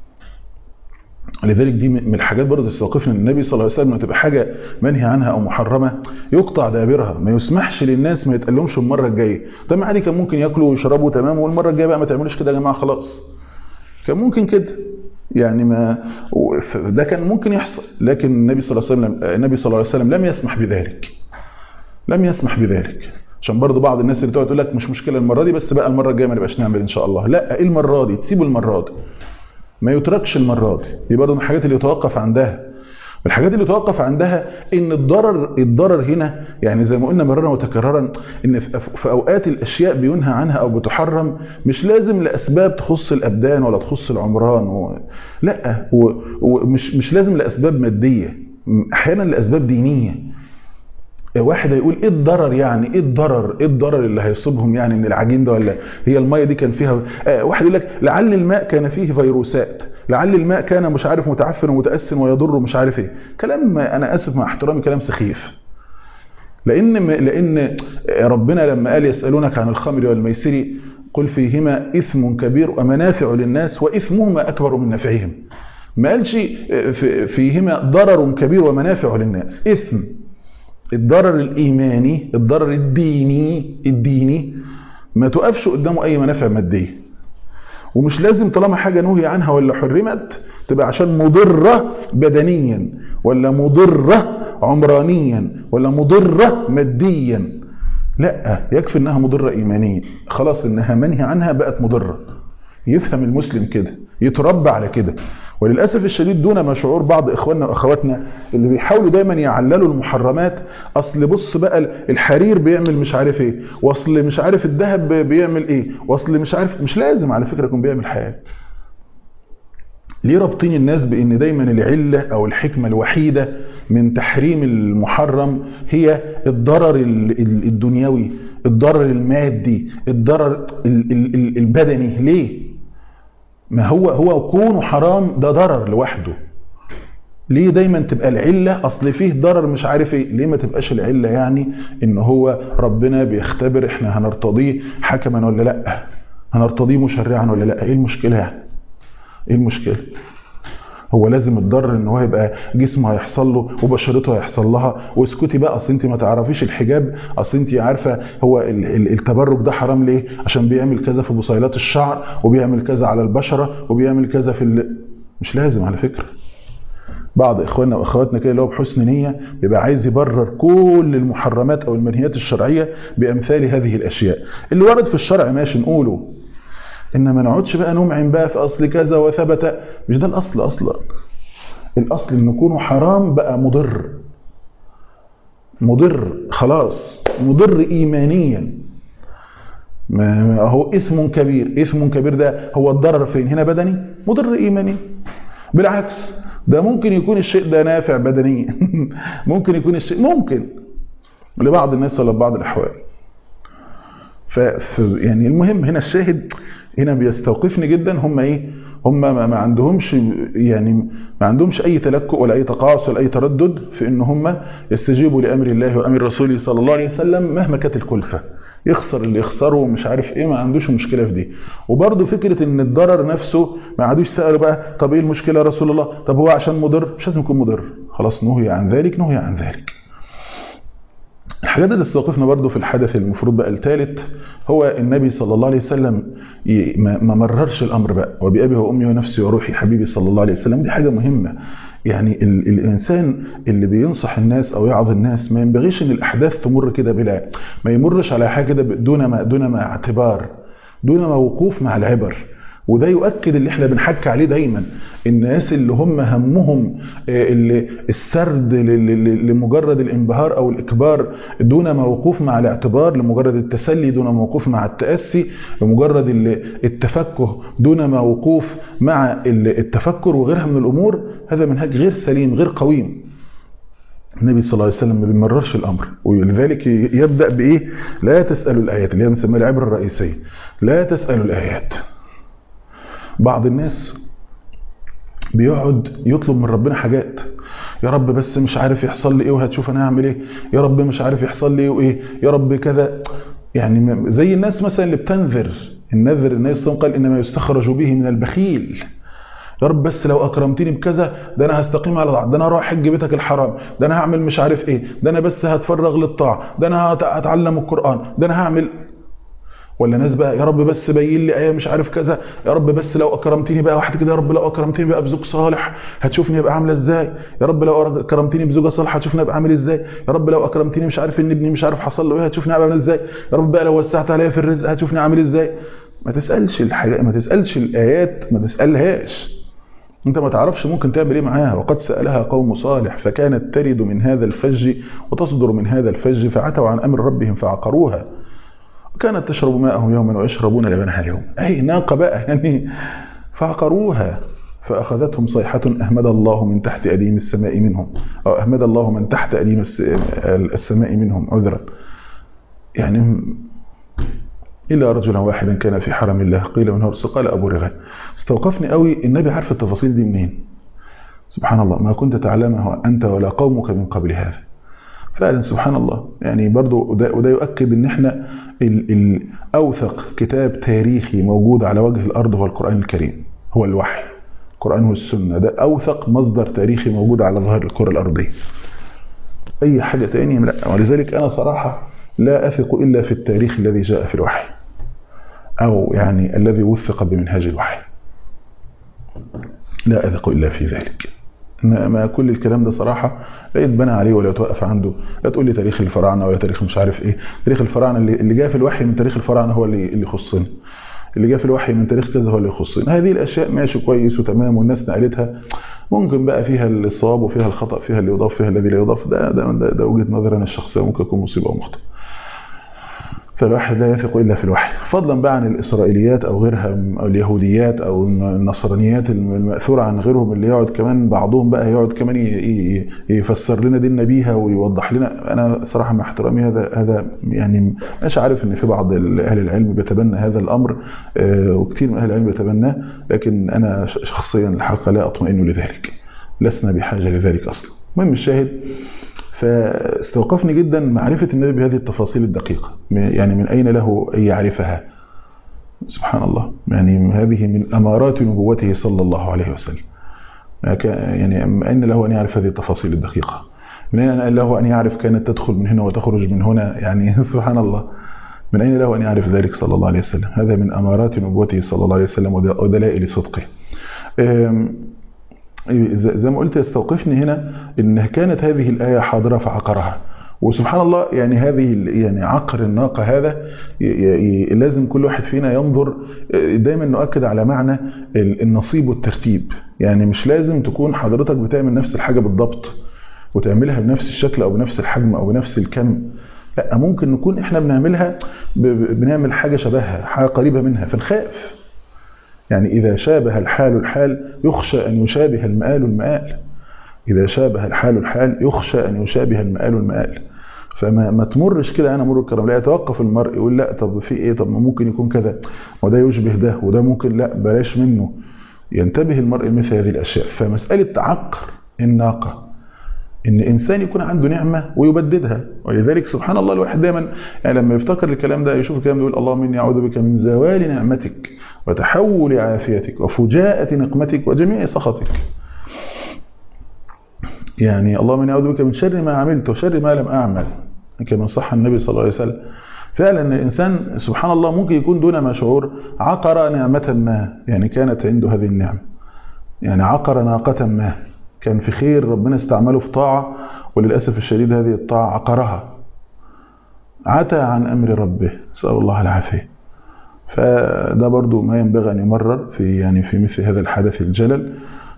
لذلك دي من الحاجات برضه تستوقفنا ان النبي صلى الله عليه وسلم لما تبقى حاجه منهي عنها او محرمه يقطع دابرها ما يسمحش للناس ما يتقلهمش المره الجايه طب عادي كان ممكن ياكلوا ويشربوا تمام والمره الجايه بقى ما تعملوش كده يا جماعه خلاص كان ممكن كده يعني ما ده كان ممكن يحصل لكن النبي صلى الله عليه وسلم النبي صلى الله عليه وسلم لم يسمح بذلك لم يسمح بذلك عشان برضه بعض الناس اللي تقعد تقول لك مش مشكله المره دي بس بقى المره الجايه ما نبقاش نعمل ان شاء الله لا ايه المره دي تسيبوا المره دي ما يتركش المره دي دي برضه من الحاجات اللي يتوقف عندها الحاجات اللي يتوقف عندها ان الضرر الضرر هنا يعني زي ما قلنا مرارا وتكرارا ان في اوقات الاشياء بينهى عنها او بتحرم مش لازم لاسباب تخص الابدان ولا تخص العمران و... لا ومش مش لازم لاسباب ماديه احيانا لاسباب دينيه واحد هيقول ايه الضرر يعني ايه الضرر ايه الضرر اللي هيصيبهم يعني من العجين ده ولا هي الميه دي كان فيها آه واحد يقول لك لعل الماء كان فيه فيروسات لعل الماء كان مش عارف متعفن ومتأسن ويضر مش عارف ايه كلام انا اسف مع احترامي كلام سخيف لان لان ربنا لما قال يسالونك عن الخمر والميسر قل فيهما اثم كبير ومنافع للناس واثمهما اكبر من نفعهم ما قالش فيهما ضرر كبير ومنافع للناس اثم الضرر الايماني الضرر الديني الديني ما تقفش قدامه اي منافع ماديه ومش لازم طالما حاجه نهي عنها ولا حرمت تبقى عشان مضره بدنيا ولا مضره عمرانيا ولا مضره ماديا لا يكفي انها مضره ايمانيا خلاص انها منهي عنها بقت مضره يفهم المسلم كده يتربى على كده وللاسف الشديد دون ما شعور بعض اخواننا واخواتنا اللي بيحاولوا دايما يعللوا المحرمات اصل بص بقى الحرير بيعمل مش عارف ايه واصل مش عارف الذهب بيعمل ايه واصل مش عارف مش لازم على فكره يكون بيعمل حاجه ليه رابطين الناس بان دايما العله او الحكمه الوحيده من تحريم المحرم هي الضرر الدنيوي الضرر المادي الضرر البدني ليه ما هو هو كونه حرام ده ضرر لوحده ليه دايما تبقى العله اصل فيه ضرر مش عارف ايه ليه ما تبقاش العله يعني ان هو ربنا بيختبر احنا هنرتضيه حكما ولا لا هنرتضيه مشرعا ولا لا ايه المشكله يعني ايه المشكله هو لازم الضرر ان هو يبقى جسمه هيحصل له وبشرته هيحصل لها واسكتي بقى اصل انت ما تعرفيش الحجاب اصل انت عارفه هو التبرج ده حرام ليه عشان بيعمل كذا في بصيلات الشعر وبيعمل كذا على البشره وبيعمل كذا في ال... مش لازم على فكره بعض اخواننا واخواتنا كده اللي هو بحسن نيه بيبقى عايز يبرر كل المحرمات او المنهيات الشرعيه بامثال هذه الاشياء اللي ورد في الشرع ماشي نقوله إن ما نقعدش بقى نمعن بقى في أصل كذا وثبت مش ده الأصل أصلا الأصل إن يكونه حرام بقى مضر مضر خلاص مضر إيمانيا ما هو إثم كبير إثم كبير ده هو الضرر فين هنا بدني مضر إيماني بالعكس ده ممكن يكون الشيء ده نافع بدنيا ممكن يكون الشيء ممكن لبعض الناس ولا بعض الأحوال ف يعني المهم هنا الشاهد هنا بيستوقفني جدا هم ايه هم ما, ما عندهمش يعني ما عندهمش اي تلكؤ ولا اي تقاعس ولا اي تردد في ان هم يستجيبوا لامر الله وامر رسوله صلى الله عليه وسلم مهما كانت الكلفه يخسر اللي يخسره ومش عارف ايه ما عندوش مشكله في دي وبرده فكره ان الضرر نفسه ما عادوش سالوا بقى طب ايه المشكله يا رسول الله طب هو عشان مضر مش لازم يكون مضر خلاص نهي عن ذلك نهي عن ذلك الحاجات اللي استوقفنا برضو في الحدث المفروض بقى الثالث هو النبي صلى الله عليه وسلم ما مررش الامر بقى وبأبي وامي ونفسي وروحي حبيبي صلى الله عليه وسلم دي حاجه مهمه يعني ال الانسان اللي بينصح الناس او يعظ الناس ما ينبغيش ان الاحداث تمر كده بلا ما يمرش على حاجه كده دون ما دون ما اعتبار دون ما وقوف مع العبر وده يؤكد اللي احنا بنحكي عليه دايما الناس اللي هم همهم اللي السرد لمجرد الانبهار او الاكبار دون ما وقوف مع الاعتبار لمجرد التسلي دون ما وقوف مع التاسي لمجرد التفكه دون ما وقوف مع التفكر وغيرها من الامور هذا منهج غير سليم غير قويم النبي صلى الله عليه وسلم ما بيمررش الامر ولذلك يبدا بايه لا تسالوا الايات اللي هي بنسميها العبره الرئيسيه لا تسالوا الايات بعض الناس بيقعد يطلب من ربنا حاجات يا رب بس مش عارف يحصل لي ايه وهتشوف انا هعمل ايه يا رب مش عارف يحصل لي ايه وايه يا رب كذا يعني زي الناس مثلا اللي بتنذر النذر النبي صلى الله عليه وسلم قال انما يستخرج به من البخيل يا رب بس لو اكرمتني بكذا ده انا هستقيم على الطاعه ده انا اروح حج بيتك الحرام ده انا هعمل مش عارف ايه ده انا بس هتفرغ للطاعه ده انا هتعلم القران ده انا هعمل ولا ناس بقى يا رب بس بين لي ايه مش عارف كذا يا رب بس لو اكرمتني بقى واحد كده يا رب لو اكرمتني بقى بزوج صالح هتشوفني ابقى عامله ازاي يا رب لو اكرمتني بزوجه صالحه هتشوفني ابقى عامل ازاي يا رب لو اكرمتني مش عارف ان ابني مش عارف حصل له ايه هتشوفني ابقى عامل ازاي يا رب بقى لو وسعت عليا في الرزق هتشوفني عامل ازاي ما تسالش الحاجات ما تسالش الايات ما تسالهاش انت ما تعرفش ممكن تعمل ايه معاها وقد سالها قوم صالح فكانت ترد من هذا الفج وتصدر من هذا الفج فعتوا عن امر ربهم فعقروها وكانت تشرب ماءهم يوما ويشربون لبنها اليوم اي ناقه بقى يعني فعقروها فاخذتهم صيحه اهمد الله من تحت اديم السماء منهم او اهمد الله من تحت اديم السماء منهم عذرا يعني إلا رجلا واحدا كان في حرم الله قيل من هرس قال أبو رغان استوقفني قوي النبي عارف التفاصيل دي منين سبحان الله ما كنت تعلمها أنت ولا قومك من قبل هذا فعلا سبحان الله يعني برضو وده, وده يؤكد ان احنا الأوثق كتاب تاريخي موجود على وجه الأرض هو القرآن الكريم هو الوحي القرآن والسنة ده أوثق مصدر تاريخي موجود على ظهر الكرة الأرضية أي حاجة تانية لا ولذلك أنا صراحة لا أثق إلا في التاريخ الذي جاء في الوحي أو يعني الذي وثق بمنهاج الوحي لا أثق إلا في ذلك ما كل الكلام ده صراحة لا يتبنى عليه ولا يتوقف عنده لا تقول لي تاريخ الفراعنة ولا تاريخ مش عارف ايه تاريخ الفراعنة اللي جاء في الوحي من تاريخ الفراعنة هو اللي اللي يخصني اللي جاء في الوحي من تاريخ كذا هو اللي يخصني هذه الأشياء ماشي كويس وتمام والناس نقلتها ممكن بقى فيها الصواب وفيها الخطأ فيها اللي يضاف فيها الذي لا يضاف ده ده, ده, ده وجهة نظري أنا الشخصية ممكن يكون مصيبة أو مخطئ فالواحد لا يثق إلا في الوحي فضلا بقى عن الإسرائيليات أو غيرها أو اليهوديات أو النصرانيات المأثورة عن غيرهم اللي يقعد كمان بعضهم بقى يقعد كمان يفسر لنا ديننا بيها ويوضح لنا أنا صراحة مع احترامي هذا هذا يعني مش عارف إن في بعض أهل العلم بيتبنى هذا الأمر وكثير من أهل العلم بيتبناه لكن أنا شخصيا الحقيقة لا أطمئن لذلك لسنا بحاجة لذلك أصلا المهم الشاهد فاستوقفني جدا معرفة النبي بهذه التفاصيل الدقيقة يعني من أين له أن يعرفها سبحان الله يعني هذه من أمارات نبوته صلى الله عليه وسلم يعني من أين له أن يعرف هذه التفاصيل الدقيقة من أين له أن يعرف كانت تدخل من هنا وتخرج من هنا يعني سبحان الله من أين له أن يعرف ذلك صلى الله عليه وسلم هذا من أمارات نبوته صلى الله عليه وسلم ودلائل صدقه زي ما قلت يستوقفني هنا ان كانت هذه الآية حاضرة فعقرها وسبحان الله يعني هذه يعني عقر الناقة هذا لازم كل واحد فينا ينظر دايما نؤكد على معنى النصيب والترتيب يعني مش لازم تكون حضرتك بتعمل نفس الحاجة بالضبط وتعملها بنفس الشكل او بنفس الحجم او بنفس الكم لا ممكن نكون احنا بنعملها بنعمل حاجة شبهها حاجة قريبة منها فنخاف يعني إذا شابه الحال الحال يخشى أن يشابه المآل المآل إذا شابه الحال الحال يخشى أن يشابه المآل المآل فما ما تمرش كده انا مر الكرم لا يتوقف المرء يقول لا طب في ايه طب ممكن يكون كذا وده يشبه ده وده ممكن لا بلاش منه ينتبه المرء لمثل هذه الاشياء فمساله تعقر الناقه ان انسان يكون عنده نعمه ويبددها ولذلك سبحان الله الواحد دايما يعني لما يفتكر الكلام ده يشوف الكلام ده يقول اللهم اني اعوذ بك من زوال نعمتك وتحول عافيتك وفجاءة نقمتك وجميع سخطك يعني اللهم اني اعوذ بك من شر ما عملت وشر ما لم اعمل كما صح النبي صلى الله عليه وسلم فعلا الانسان سبحان الله ممكن يكون دون ما شعور عقر نعمه ما يعني كانت عنده هذه النعمه يعني عقر ناقه ما كان في خير ربنا استعمله في طاعه وللاسف الشديد هذه الطاعه عقرها عتى عن امر ربه نسال الله العافيه فده برضو ما ينبغي ان يمرر في يعني في مثل هذا الحدث الجلل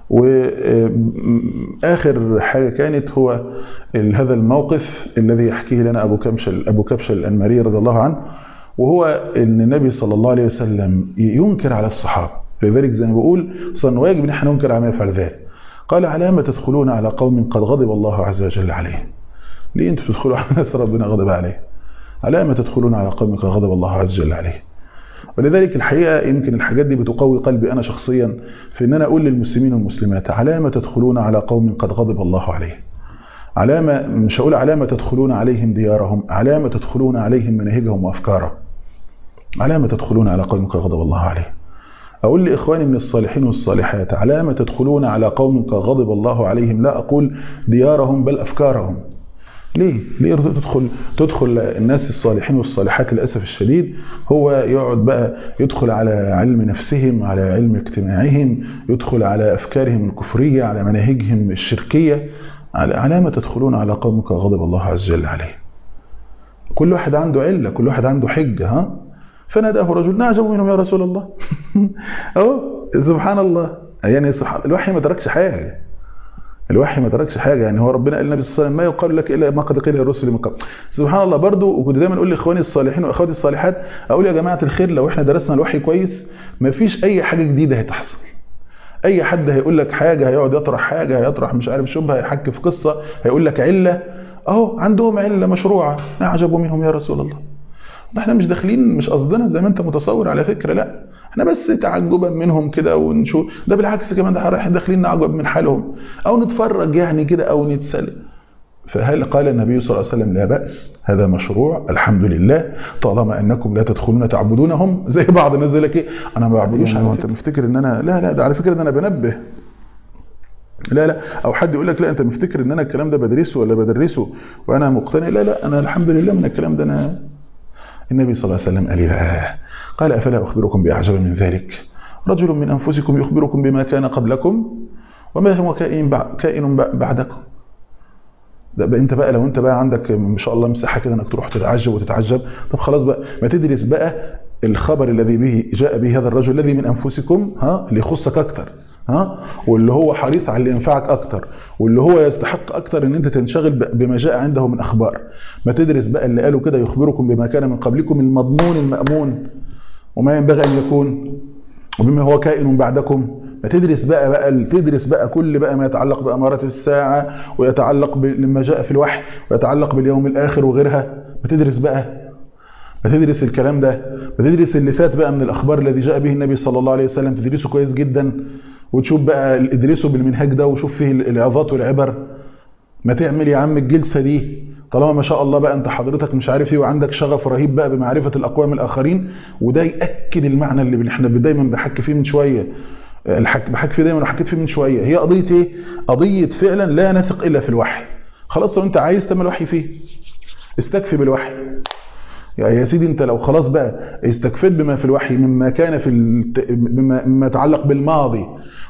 واخر حاجه كانت هو هذا الموقف الذي يحكيه لنا ابو كبشل ابو كبشل الانماري رضي الله عنه وهو ان النبي صلى الله عليه وسلم ينكر على الصحابه لذلك زي ما بقول صار واجب ان احنا ننكر على ما يفعل ذلك قال على ما تدخلون على قوم قد غضب الله عز وجل عليهم ليه انتم تدخلوا على ناس ربنا غضب عليه على ما تدخلون على قوم قد غضب الله عز وجل عليهم ولذلك الحقيقة يمكن الحاجات دي بتقوي قلبي أنا شخصيا في أن أنا أقول للمسلمين والمسلمات علامة تدخلون على قوم قد غضب الله عليهم علامة مش هقول علامة تدخلون عليهم ديارهم علامة تدخلون عليهم مناهجهم وأفكارهم علامة تدخلون على قوم قد غضب الله عليهم أقول لإخواني من الصالحين والصالحات علامة تدخلون على قوم قد غضب الله عليهم لا أقول ديارهم بل أفكارهم ليه؟ ليه تدخل تدخل الناس الصالحين والصالحات للاسف الشديد هو يقعد بقى يدخل على علم نفسهم على علم اجتماعهم يدخل على افكارهم الكفريه على مناهجهم الشركيه على علامه تدخلون على قومك غضب الله عز وجل عليه. كل واحد عنده عله، كل واحد عنده حجه ها؟ فناداه رجل نعجب منهم يا رسول الله. اهو سبحان الله يعني الوحي ما تركش حاجه. الوحي ما تركش حاجه يعني هو ربنا قال للنبي صلى الله عليه وسلم ما يقال لك الا ما قد قيل للرسل من قبل سبحان الله برضو وكنت دايما اقول لاخواني الصالحين واخواتي الصالحات اقول يا جماعه الخير لو احنا درسنا الوحي كويس ما فيش اي حاجه جديده هتحصل اي حد هيقول لك حاجه هيقعد يطرح حاجه هيطرح مش عارف شبهه هيحكي في قصه هيقول لك عله اهو عندهم عله مشروعه اعجب منهم يا رسول الله احنا مش داخلين مش قصدنا زي ما انت متصور على فكره لا احنا بس تعجبا منهم كده ونشوف ده بالعكس كمان ده رايح داخلين نعجب من حالهم او نتفرج يعني كده او نتسلى فهل قال النبي صلى الله عليه وسلم لا بأس هذا مشروع الحمد لله طالما انكم لا تدخلون تعبدونهم زي بعض الناس يقول لك ايه انا ما بعبدوش يعني انت مفتكر ان انا لا لا ده على فكره ده انا بنبه لا لا او حد يقول لك لا انت مفتكر ان انا الكلام ده بدرسه ولا بدرسه وانا مقتنع لا لا انا الحمد لله من الكلام ده انا النبي صلى الله عليه وسلم قال لا قال أفلا أخبركم بأعجب من ذلك رجل من أنفسكم يخبركم بما كان قبلكم وما هو كائن كائن بعدكم ده بقى انت بقى لو انت بقى عندك ما شاء الله مساحه كده انك تروح تتعجب وتتعجب طب خلاص بقى ما تدرس بقى الخبر الذي به جاء به هذا الرجل الذي من انفسكم ها اللي يخصك اكتر ها واللي هو حريص على اللي ينفعك اكتر واللي هو يستحق اكتر ان انت تنشغل بما جاء عنده من اخبار ما تدرس بقى اللي قالوا كده يخبركم بما كان من قبلكم المضمون المامون وما ينبغي ان يكون وبما هو كائن بعدكم ما تدرس بقى بقى تدرس بقى كل بقى ما يتعلق بامارات الساعه ويتعلق بما جاء في الوحي ويتعلق باليوم الاخر وغيرها ما تدرس بقى ما تدرس الكلام ده ما تدرس اللي فات بقى من الاخبار الذي جاء به النبي صلى الله عليه وسلم تدرسه كويس جدا وتشوف بقى ادرسه بالمنهاج ده وشوف فيه العظات والعبر ما تعمل يا عم الجلسه دي طالما ما شاء الله بقى انت حضرتك مش عارف ايه وعندك شغف رهيب بقى بمعرفه الاقوام الاخرين وده ياكد المعنى اللي احنا دايما بحكي فيه من شويه الحك بحكي فيه دايما وحكيت فيه من شويه هي قضيه ايه قضيه فعلا لا نثق الا في الوحي خلاص لو انت عايز تعمل وحي فيه استكفي بالوحي يعني يا سيدي انت لو خلاص بقى استكفيت بما في الوحي مما كان في الت... بما... مما يتعلق بالماضي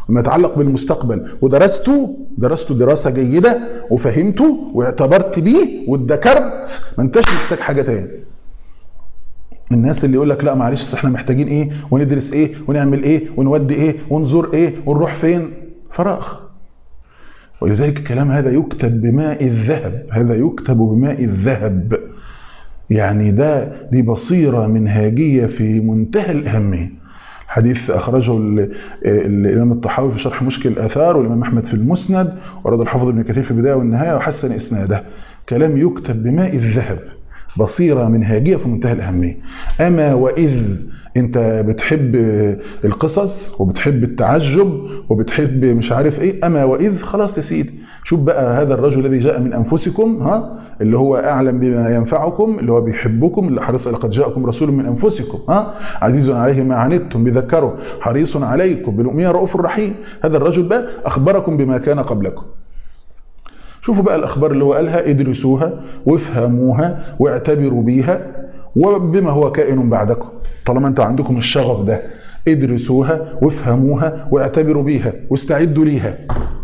ما يتعلق بالمستقبل ودرسته درسته دراسة جيدة وفهمته واعتبرت بيه وادكرت ما انتش محتاج حاجة تاني الناس اللي يقول لك لا معلش احنا محتاجين ايه وندرس ايه ونعمل ايه ونودي ايه ونزور ايه ونروح فين فراغ ولذلك الكلام هذا يكتب بماء الذهب هذا يكتب بماء الذهب يعني ده دي بصيرة منهاجية في منتهى الأهمية حديث أخرجه الإمام الطحاوي في شرح مشكل الآثار والإمام أحمد في المسند ورد الحافظ ابن كثير في البداية والنهاية وحسن إسناده كلام يكتب بماء الذهب بصيرة منهاجية في منتهى الأهمية أما وإذ أنت بتحب القصص وبتحب التعجب وبتحب مش عارف إيه أما وإذ خلاص يا سيدي شوف بقى هذا الرجل الذي جاء من أنفسكم ها اللي هو أعلم بما ينفعكم اللي هو بيحبكم اللي حريص لقد جاءكم رسول من أنفسكم ها عزيز عليه ما عنتم بذكره حريص عليكم بالأمية رؤوف رحيم هذا الرجل بقى أخبركم بما كان قبلكم شوفوا بقى الأخبار اللي هو قالها ادرسوها وافهموها واعتبروا بيها وبما هو كائن بعدكم طالما انتوا عندكم الشغف ده ادرسوها وافهموها واعتبروا بيها واستعدوا ليها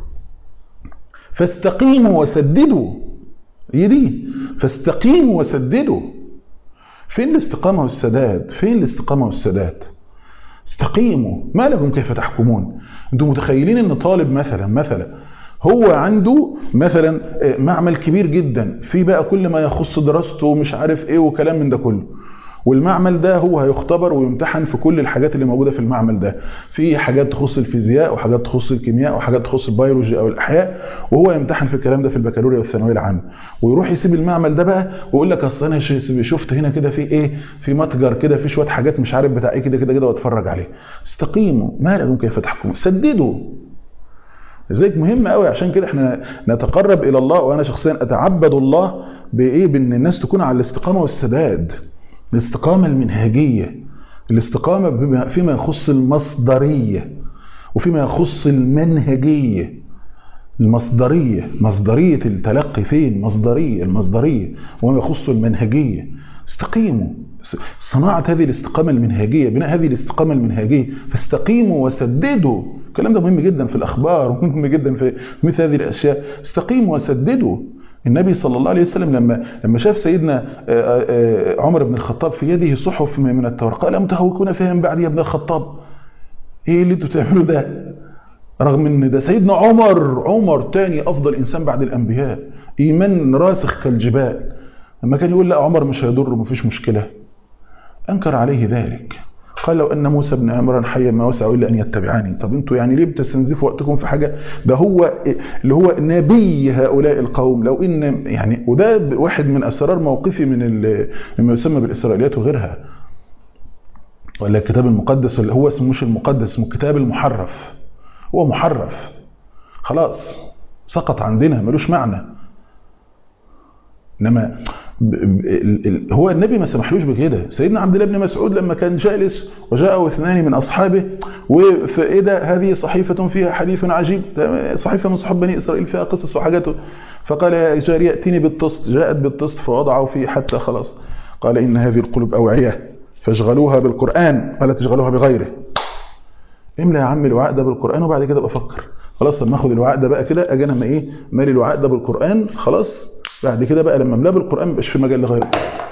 فاستقيموا وسددوا هي دي فاستقيموا وسددوا فين الاستقامة والسداد فين الاستقامة والسداد استقيموا ما لكم كيف تحكمون انتم متخيلين ان طالب مثلا مثلا هو عنده مثلا معمل كبير جدا في بقى كل ما يخص دراسته ومش عارف ايه وكلام من ده كله والمعمل ده هو هيختبر ويمتحن في كل الحاجات اللي موجوده في المعمل ده في حاجات تخص الفيزياء وحاجات تخص الكيمياء وحاجات تخص البيولوجي او الاحياء وهو يمتحن في الكلام ده في البكالوريا والثانويه العامه ويروح يسيب المعمل ده بقى ويقول لك اصل انا شفت هنا كده في ايه في متجر كده في شويه حاجات مش عارف بتاع ايه كده كده كده واتفرج عليه استقيموا ما لكم كيف تحكموا سددوا لذلك مهم قوي عشان كده احنا نتقرب الى الله وانا شخصيا اتعبد الله بايه بان الناس تكون على الاستقامه والسداد الاستقامه المنهجيه الاستقامه فيما يخص المصدريه وفيما يخص المنهجيه المصدريه مصدريه التلقي فين مصدريه المصدريه وما يخص المنهجيه استقيموا صناعه هذه الاستقامه المنهجيه بناء هذه الاستقامه المنهجيه فاستقيموا وسددوا الكلام ده مهم جدا في الأخبار ومهم جدا في مثل هذه الأشياء استقيموا وسددوا النبي صلى الله عليه وسلم لما لما شاف سيدنا عمر بن الخطاب في يده صحف من التوراة قال أم تهوكون فيها من بعد يا ابن الخطاب ايه اللي انتوا بتعملوا ده رغم ان ده سيدنا عمر عمر تاني افضل انسان بعد الانبياء ايمان راسخ كالجبال لما كان يقول لا عمر مش هيضر ومفيش مشكله انكر عليه ذلك قال لو ان موسى بن عمران حيا ما وسعوا الا ان يتبعاني طب انتوا يعني ليه بتستنزفوا وقتكم في حاجه ده هو اللي هو نبي هؤلاء القوم لو ان يعني وده واحد من اسرار موقفي من مما يسمى بالاسرائيليات وغيرها ولا الكتاب المقدس اللي هو اسمه مش المقدس اسمه الكتاب المحرف هو محرف خلاص سقط عندنا ملوش معنى انما هو النبي ما سمحلوش بكده سيدنا عبد الله بن مسعود لما كان جالس وجاءه اثنان من اصحابه فاذا هذه صحيفه فيها حديث عجيب صحيفه من صحاب بني اسرائيل فيها قصص وحاجات فقال يا جاريه ائتني بالطست جاءت بالطست فوضعه فيه حتى خلاص قال ان هذه القلوب اوعيه فاشغلوها بالقران ولا تشغلوها بغيره املى يا عم الوعاء ده بالقران وبعد كده بفكر خلاص لما اخد الوعاء ده بقى كده اجي انا ايه مالي الوعاء ده بالقران خلاص بعد كده بقى لما املاه بالقران مبقاش في مجال لغيره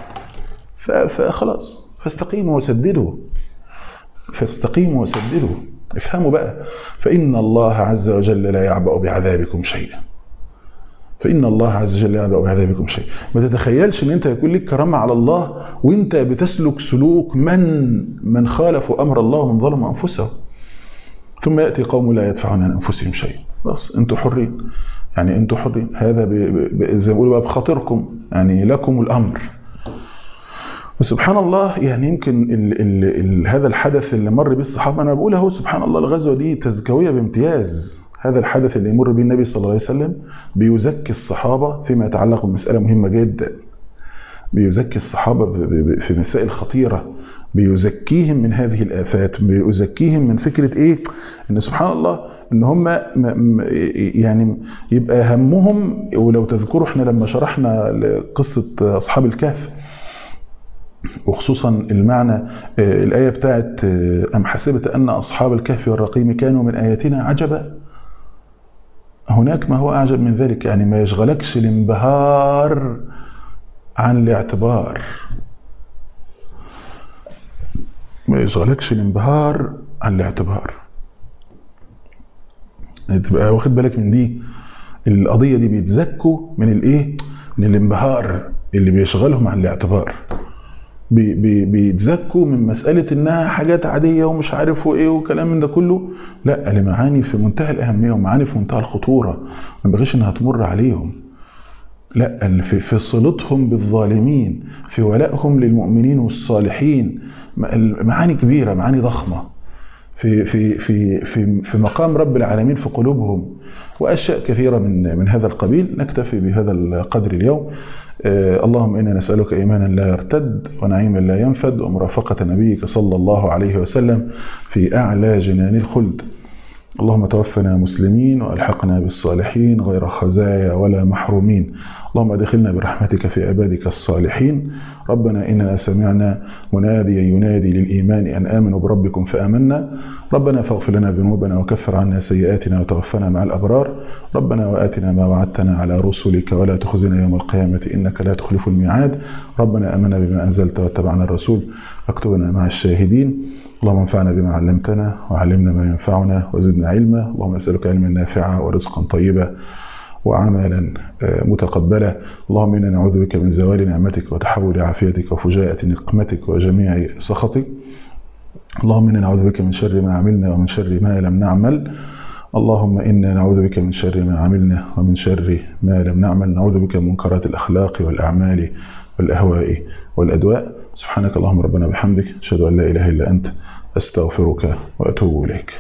فخلاص فاستقيموا وسددوا فاستقيموا وسددوا افهموا بقى فان الله عز وجل لا يعبأ بعذابكم شيئا فإن الله عز وجل لا يعبأ بعذابكم شيئا ما تتخيلش ان انت يكون لك كرامة على الله وانت بتسلك سلوك من من خالفوا امر الله ومن ظلموا انفسهم ثم يأتي قوم لا يدفعون عن أنفسهم شيئا بس أنتم حرين يعني أنتم حرين هذا زي ما بيقولوا بقى بخاطركم يعني لكم الأمر وسبحان الله يعني يمكن ال ال ال هذا الحدث اللي مر به الصحابة أنا بقول اهو سبحان الله الغزوة دي تزكوية بامتياز هذا الحدث اللي يمر به النبي صلى الله عليه وسلم بيزكي الصحابة فيما يتعلق بمسألة مهمة جدا بيزكي الصحابة في مسائل خطيرة بيزكيهم من هذه الآفات بيزكيهم من فكرة إيه إن سبحان الله إن هم يعني يبقى همهم ولو تذكروا إحنا لما شرحنا قصة أصحاب الكهف وخصوصا المعنى آه، الآية بتاعت آه، أم حسبت أن أصحاب الكهف والرقيم كانوا من آياتنا عجبا هناك ما هو أعجب من ذلك يعني ما يشغلكش الانبهار عن الاعتبار ما يشغلكش الانبهار عن الاعتبار يعني تبقى واخد بالك من دي القضية دي بيتزكوا من الايه من الانبهار اللي بيشغلهم عن الاعتبار بي بي بيتزكوا من مسألة انها حاجات عادية ومش عارف وايه وكلام من ده كله لا لمعاني في منتهى الأهمية ومعاني في منتهى الخطورة ما ينبغيش انها تمر عليهم لا ال- في في صلتهم بالظالمين في ولائهم للمؤمنين والصالحين م- معاني كبيرة معاني ضخمة في في في في في مقام رب العالمين في قلوبهم واشياء كثيره من من هذا القبيل نكتفي بهذا القدر اليوم آه، اللهم انا نسالك ايمانا لا يرتد ونعيما لا ينفد ومرافقه نبيك صلى الله عليه وسلم في اعلى جنان الخلد اللهم توفنا مسلمين والحقنا بالصالحين غير خزايا ولا محرومين اللهم ادخلنا برحمتك في عبادك الصالحين ربنا اننا سمعنا مناديا ينادي للايمان ان امنوا بربكم فامنا ربنا فاغفر لنا ذنوبنا وكفر عنا سيئاتنا وتوفنا مع الابرار ربنا واتنا ما وعدتنا على رسلك ولا تخزنا يوم القيامه انك لا تخلف الميعاد ربنا امنا بما انزلت واتبعنا الرسول فاكتبنا مع الشاهدين اللهم انفعنا بما علمتنا وعلمنا ما ينفعنا وزدنا علما اللهم اسالك علما نافعا ورزقا طيبا وعملا آه، متقبلا اللهم انا نعوذ بك من زوال نعمتك وتحول عافيتك وفجاءة نقمتك وجميع سخطك اللهم انا نعوذ بك من شر ما عملنا ومن شر ما لم نعمل اللهم انا نعوذ بك من شر ما عملنا ومن شر ما لم نعمل نعوذ بك من منكرات الاخلاق والاعمال والاهواء والادواء سبحانك اللهم ربنا بحمدك اشهد ان لا اله الا انت استغفرك واتوب اليك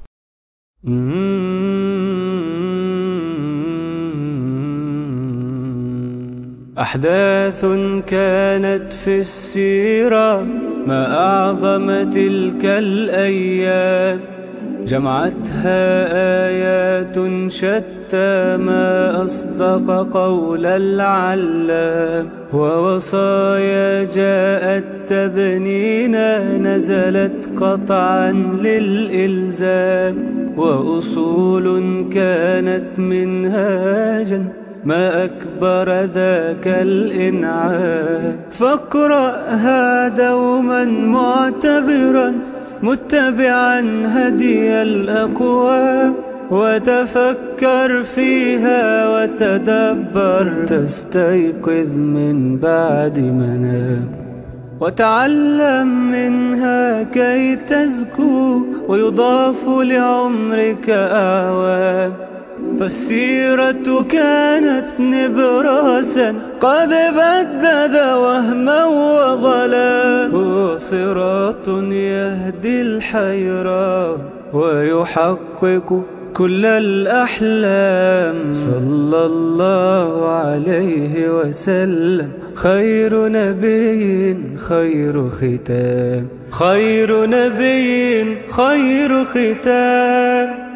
أحداث كانت في السيرة ما أعظم تلك الأيام جمعتها آيات شتى ما أصدق قول العلام ووصايا جاءت تبنينا نزلت قطعا للإلزام وأصول كانت منهاجا ما أكبر ذاك الإنعام فاقرأها دوما معتبرا متبعا هدي الأقوام وتفكر فيها وتدبر تستيقظ من بعد منام وتعلم منها كي تزكو ويضاف لعمرك أعوام فالسيرة كانت نبراسا قد بدد وهما وظلا هو صراط يهدي الحيران ويحقق كل الأحلام صلى الله عليه وسلم خير نبي خير ختام خير نبي خير ختام